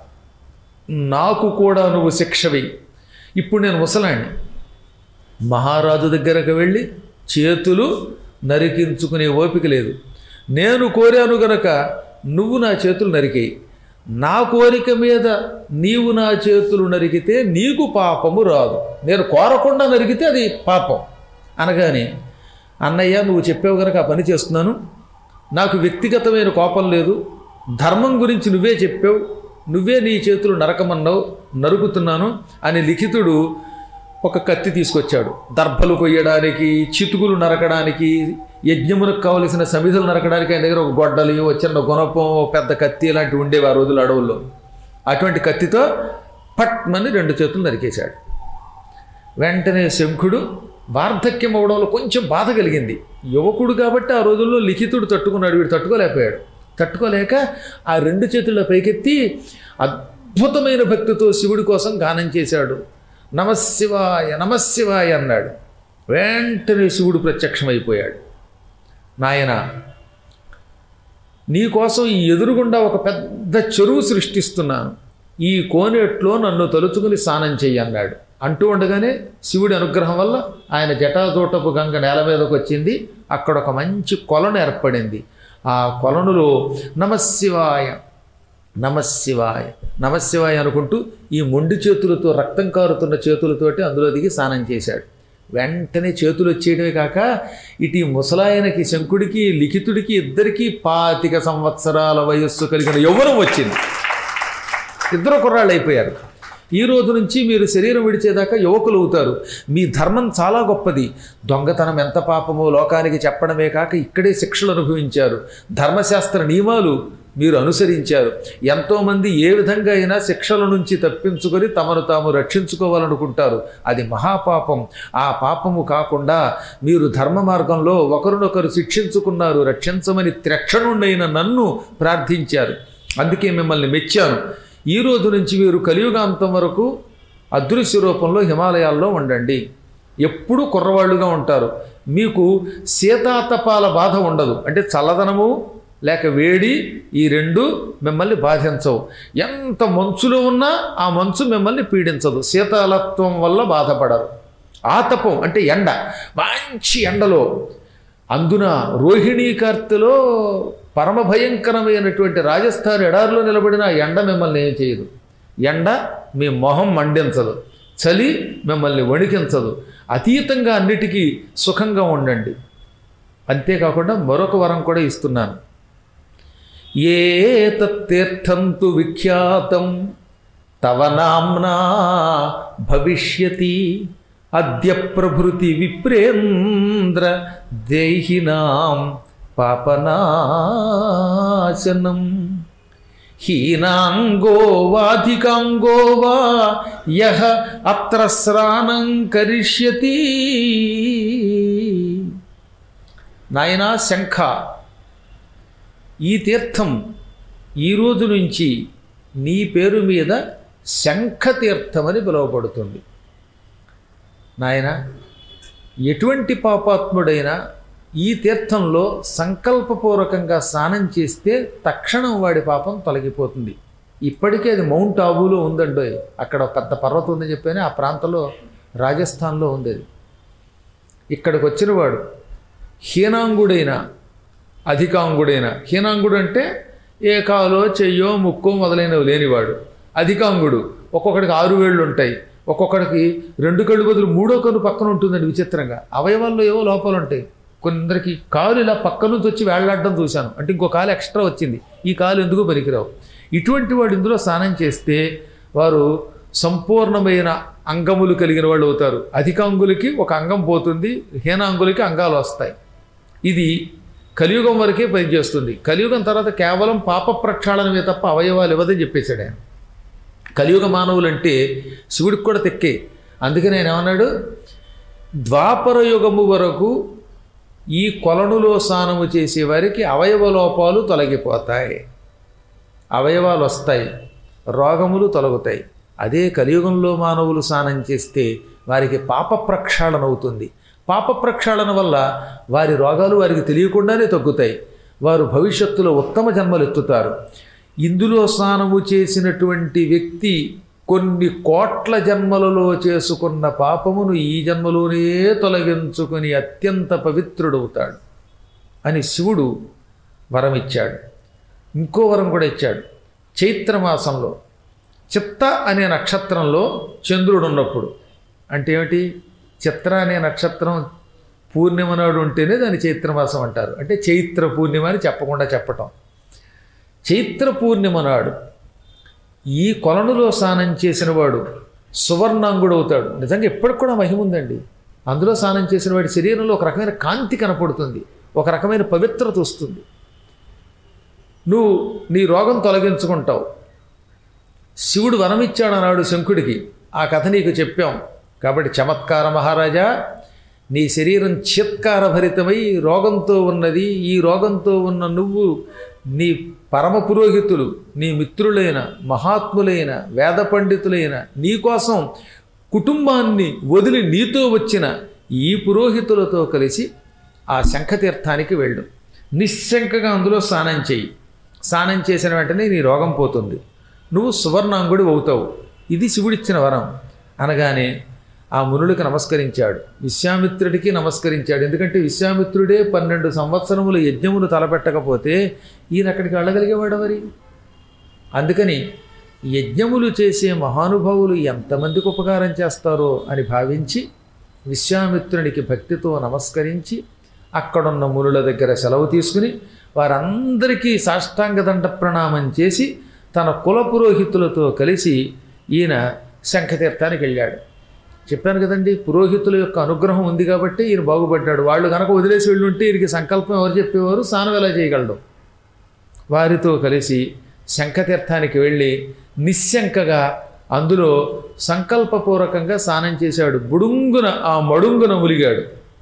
నాకు కూడా నువ్వు శిక్షవి ఇప్పుడు నేను ముసలాణ్ణి మహారాజు దగ్గరకు వెళ్ళి చేతులు నరికించుకునే ఓపిక లేదు నేను కోరాను గనక నువ్వు నా చేతులు నరికేయి నా కోరిక మీద నీవు నా చేతులు నరికితే నీకు పాపము రాదు నేను కోరకుండా నరికితే అది పాపం అనగానే అన్నయ్య నువ్వు చెప్పావు కనుక ఆ పని చేస్తున్నాను నాకు వ్యక్తిగతమైన కోపం లేదు ధర్మం గురించి నువ్వే చెప్పావు నువ్వే నీ చేతులు నరకమన్నావు నరుకుతున్నాను అని లిఖితుడు ఒక కత్తి తీసుకొచ్చాడు దర్భలు కొయ్యడానికి చితుకులు నరకడానికి యజ్ఞమునకు కావలసిన సమిధులు నరకడానికి ఆయన దగ్గర ఒక గొడ్డలి ఒక చిన్న గుణపం ఒక పెద్ద కత్తి ఇలాంటివి ఉండేవి ఆ రోజులు అడవుల్లో అటువంటి కత్తితో పట్మని రెండు చేతులు నరికేశాడు వెంటనే శంఖుడు వార్ధక్యం అవడంలో కొంచెం బాధ కలిగింది యువకుడు కాబట్టి ఆ రోజుల్లో లిఖితుడు తట్టుకున్నాడు వీడు తట్టుకోలేకపోయాడు తట్టుకోలేక ఆ రెండు చేతుల పైకెత్తి అద్భుతమైన భక్తితో శివుడి కోసం గానం చేశాడు నమశివాయ నమశివాయ అన్నాడు వెంటనే శివుడు ప్రత్యక్షమైపోయాడు నాయన నీకోసం ఈ ఎదురుగుండా ఒక పెద్ద చెరువు సృష్టిస్తున్నాను ఈ కోనేట్లో నన్ను తలుచుకుని స్నానం చెయ్యి అన్నాడు అంటూ ఉండగానే శివుడి అనుగ్రహం వల్ల ఆయన జటాజూటపు గంగ నేల మీదకి వచ్చింది అక్కడ ఒక మంచి కొలను ఏర్పడింది ఆ కొలనులో నమశివాయ నమశివాయ నమశివాయ అనుకుంటూ ఈ మొండి చేతులతో రక్తం కారుతున్న చేతులతోటి అందులో దిగి స్నానం చేశాడు వెంటనే చేతులు వచ్చేయడమే కాక ఇటు ఈ ముసలాయనకి శంకుడికి లిఖితుడికి ఇద్దరికీ పాతిక సంవత్సరాల వయస్సు కలిగిన యవ్వనం వచ్చింది ఇద్దరు కుర్రాళ్ళు అయిపోయారు ఈ రోజు నుంచి మీరు శరీరం విడిచేదాకా యువకులు అవుతారు మీ ధర్మం చాలా గొప్పది దొంగతనం ఎంత పాపమో లోకానికి చెప్పడమే కాక ఇక్కడే శిక్షలు అనుభవించారు ధర్మశాస్త్ర నియమాలు మీరు అనుసరించారు ఎంతోమంది ఏ విధంగా అయినా శిక్షల నుంచి తప్పించుకొని తమను తాము రక్షించుకోవాలనుకుంటారు అది మహాపాపం ఆ పాపము కాకుండా మీరు ధర్మ మార్గంలో ఒకరినొకరు శిక్షించుకున్నారు రక్షించమని త్రక్షణుండైన నన్ను ప్రార్థించారు అందుకే మిమ్మల్ని మెచ్చాను ఈ రోజు నుంచి మీరు కలియుగాంతం వరకు అదృశ్య రూపంలో హిమాలయాల్లో ఉండండి ఎప్పుడూ కుర్రవాళ్ళుగా ఉంటారు మీకు శీతాతపాల బాధ ఉండదు అంటే చల్లదనము లేక వేడి ఈ రెండు మిమ్మల్ని బాధించవు ఎంత మంచులో ఉన్నా ఆ మంచు మిమ్మల్ని పీడించదు శీతలత్వం వల్ల బాధపడరు ఆతపం అంటే ఎండ మంచి ఎండలో అందున రోహిణీ కార్తెలో పరమ భయంకరమైనటువంటి రాజస్థాన్ ఎడారిలో నిలబడిన ఆ ఎండ మిమ్మల్ని ఏం చేయదు ఎండ మీ మొహం మండించదు చలి మిమ్మల్ని వణికించదు అతీతంగా అన్నిటికీ సుఖంగా ఉండండి అంతేకాకుండా మరొక వరం కూడా ఇస్తున్నాను ఏ తీర్థంతు విఖ్యాతం తవ నామ్నా భవిష్యతి అద్య ప్రభృతి విప్రేంద్ర దేహినాం పాపనాశనం హీనాంగో వాధికాంగో వా యహ అత్ర స్నానం కరిష్యతి నాయనా శంఖ ఈ తీర్థం ఈ రోజు నుంచి నీ పేరు మీద శంఖ తీర్థం అని పిలువబడుతుంది నాయన ఎటువంటి పాపాత్ముడైనా ఈ తీర్థంలో సంకల్పపూర్వకంగా స్నానం చేస్తే తక్షణం వాడి పాపం తొలగిపోతుంది ఇప్పటికే అది మౌంట్ ఆబులో ఉందండి అక్కడ ఒక పెద్ద పర్వతం ఉందని చెప్పాను ఆ ప్రాంతంలో రాజస్థాన్లో ఉంది అది ఇక్కడికి వచ్చిన వాడు హీనాంగుడైన అధికాంగుడైన హీనాంగుడు అంటే ఏ కాలో చెయ్యో ముక్కో మొదలైనవి లేనివాడు అధికాంగుడు ఒక్కొక్కడికి ఆరు వేళ్ళు ఉంటాయి ఒక్కొక్కడికి రెండు కళ్ళు బదులు మూడో కన్ను పక్కన ఉంటుందండి విచిత్రంగా అవయవాల్లో ఏవో లోపాలు ఉంటాయి కొందరికి కాలు ఇలా పక్క నుంచి వచ్చి వేళ్లాడడం చూశాను అంటే ఇంకో కాలు ఎక్స్ట్రా వచ్చింది ఈ కాలు ఎందుకు పనికిరావు ఇటువంటి వాడు ఇందులో స్నానం చేస్తే వారు సంపూర్ణమైన అంగములు కలిగిన వాళ్ళు అవుతారు అధికాంగులకి ఒక అంగం పోతుంది హీనాంగులకి అంగాలు వస్తాయి ఇది కలియుగం వరకే పనిచేస్తుంది కలియుగం తర్వాత కేవలం పాప ప్రక్షాళనమే తప్ప అవయవాలు ఇవ్వదని చెప్పేశాడు ఆయన కలియుగ మానవులంటే శివుడికి కూడా తెక్కే అందుకని ఆయన ఏమన్నాడు ద్వాపర యుగము వరకు ఈ కొలనులో స్నానము చేసే వారికి అవయవ లోపాలు తొలగిపోతాయి అవయవాలు వస్తాయి రోగములు తొలగుతాయి అదే కలియుగంలో మానవులు స్నానం చేస్తే వారికి పాప ప్రక్షాళన అవుతుంది పాప ప్రక్షాళన వల్ల వారి రోగాలు వారికి తెలియకుండానే తగ్గుతాయి వారు భవిష్యత్తులో ఉత్తమ జన్మలు ఎత్తుతారు ఇందులో స్నానము చేసినటువంటి వ్యక్తి కొన్ని కోట్ల జన్మలలో చేసుకున్న పాపమును ఈ జన్మలోనే తొలగించుకుని అత్యంత పవిత్రుడవుతాడు అని శివుడు వరమిచ్చాడు ఇంకో వరం కూడా ఇచ్చాడు చైత్రమాసంలో చిత్త అనే నక్షత్రంలో చంద్రుడు ఉన్నప్పుడు అంటే ఏమిటి చిత్ర అనే నక్షత్రం పూర్ణిమ నాడు ఉంటేనే దాన్ని చైత్రమాసం అంటారు అంటే చైత్ర పూర్ణిమ అని చెప్పకుండా చెప్పటం చైత్ర పూర్ణిమ నాడు ఈ కొలనులో స్నానం చేసిన వాడు సువర్ణాంగుడు అవుతాడు నిజంగా ఎప్పటికి కూడా మహిమ ఉందండి అందులో స్నానం చేసిన వాడి శరీరంలో ఒక రకమైన కాంతి కనపడుతుంది ఒక రకమైన పవిత్రత వస్తుంది నువ్వు నీ రోగం తొలగించుకుంటావు శివుడు వనమిచ్చాడు అన్నాడు శంకుడికి ఆ కథ నీకు చెప్పాం కాబట్టి చమత్కార మహారాజా నీ శరీరం చిత్కారభరితమై రోగంతో ఉన్నది ఈ రోగంతో ఉన్న నువ్వు నీ పరమ పురోహితులు నీ మిత్రులైన మహాత్ములైన వేద పండితులైన నీకోసం కుటుంబాన్ని వదిలి నీతో వచ్చిన ఈ పురోహితులతో కలిసి ఆ శంఖతీర్థానికి వెళ్ళు నిశ్శంకగా అందులో స్నానం చేయి స్నానం చేసిన వెంటనే నీ రోగం పోతుంది నువ్వు సువర్ణాంగుడు అవుతావు ఇది శివుడిచ్చిన వరం అనగానే ఆ మునుడికి నమస్కరించాడు విశ్వామిత్రుడికి నమస్కరించాడు ఎందుకంటే విశ్వామిత్రుడే పన్నెండు సంవత్సరములు యజ్ఞమును తలపెట్టకపోతే ఈయన అక్కడికి వెళ్ళగలిగేవాడు మరి అందుకని యజ్ఞములు చేసే మహానుభావులు ఎంతమందికి ఉపకారం చేస్తారో అని భావించి విశ్వామిత్రునికి భక్తితో నమస్కరించి అక్కడున్న మునుల దగ్గర సెలవు తీసుకుని వారందరికీ సాష్టాంగ దండ ప్రణామం చేసి తన కుల పురోహితులతో కలిసి ఈయన శంఖతీర్థానికి వెళ్ళాడు చెప్పాను కదండి పురోహితుల యొక్క అనుగ్రహం ఉంది కాబట్టి ఈయన బాగుపడ్డాడు వాళ్ళు కనుక వదిలేసి వెళ్ళుంటే ఈయనకి సంకల్పం ఎవరు చెప్పేవారు స్నానం ఎలా చేయగలడు వారితో కలిసి శంఖతీర్థానికి వెళ్ళి నిశ్శంకగా అందులో సంకల్పపూర్వకంగా స్నానం చేశాడు బుడుంగున ఆ మడుంగున ములిగాడు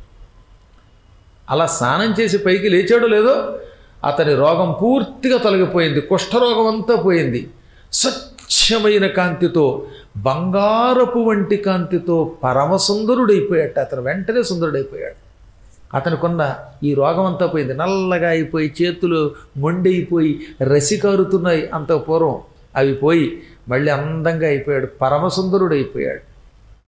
అలా స్నానం చేసి పైకి లేచాడో లేదో అతని రోగం పూర్తిగా తొలగిపోయింది కుష్ఠరోగం అంతా పోయింది స్వచ్ఛమైన కాంతితో బంగారపు వంటి కాంతితో పరమసుందరుడైపోయాడు అతను వెంటనే సుందరుడైపోయాడు అతనికున్న ఈ రోగం అంతా పోయింది నల్లగా అయిపోయి చేతులు మొండైపోయి రసి కారుతున్నాయి అంత పూర్వం అవి పోయి మళ్ళీ అందంగా అయిపోయాడు పరమసుందరుడు అయిపోయాడు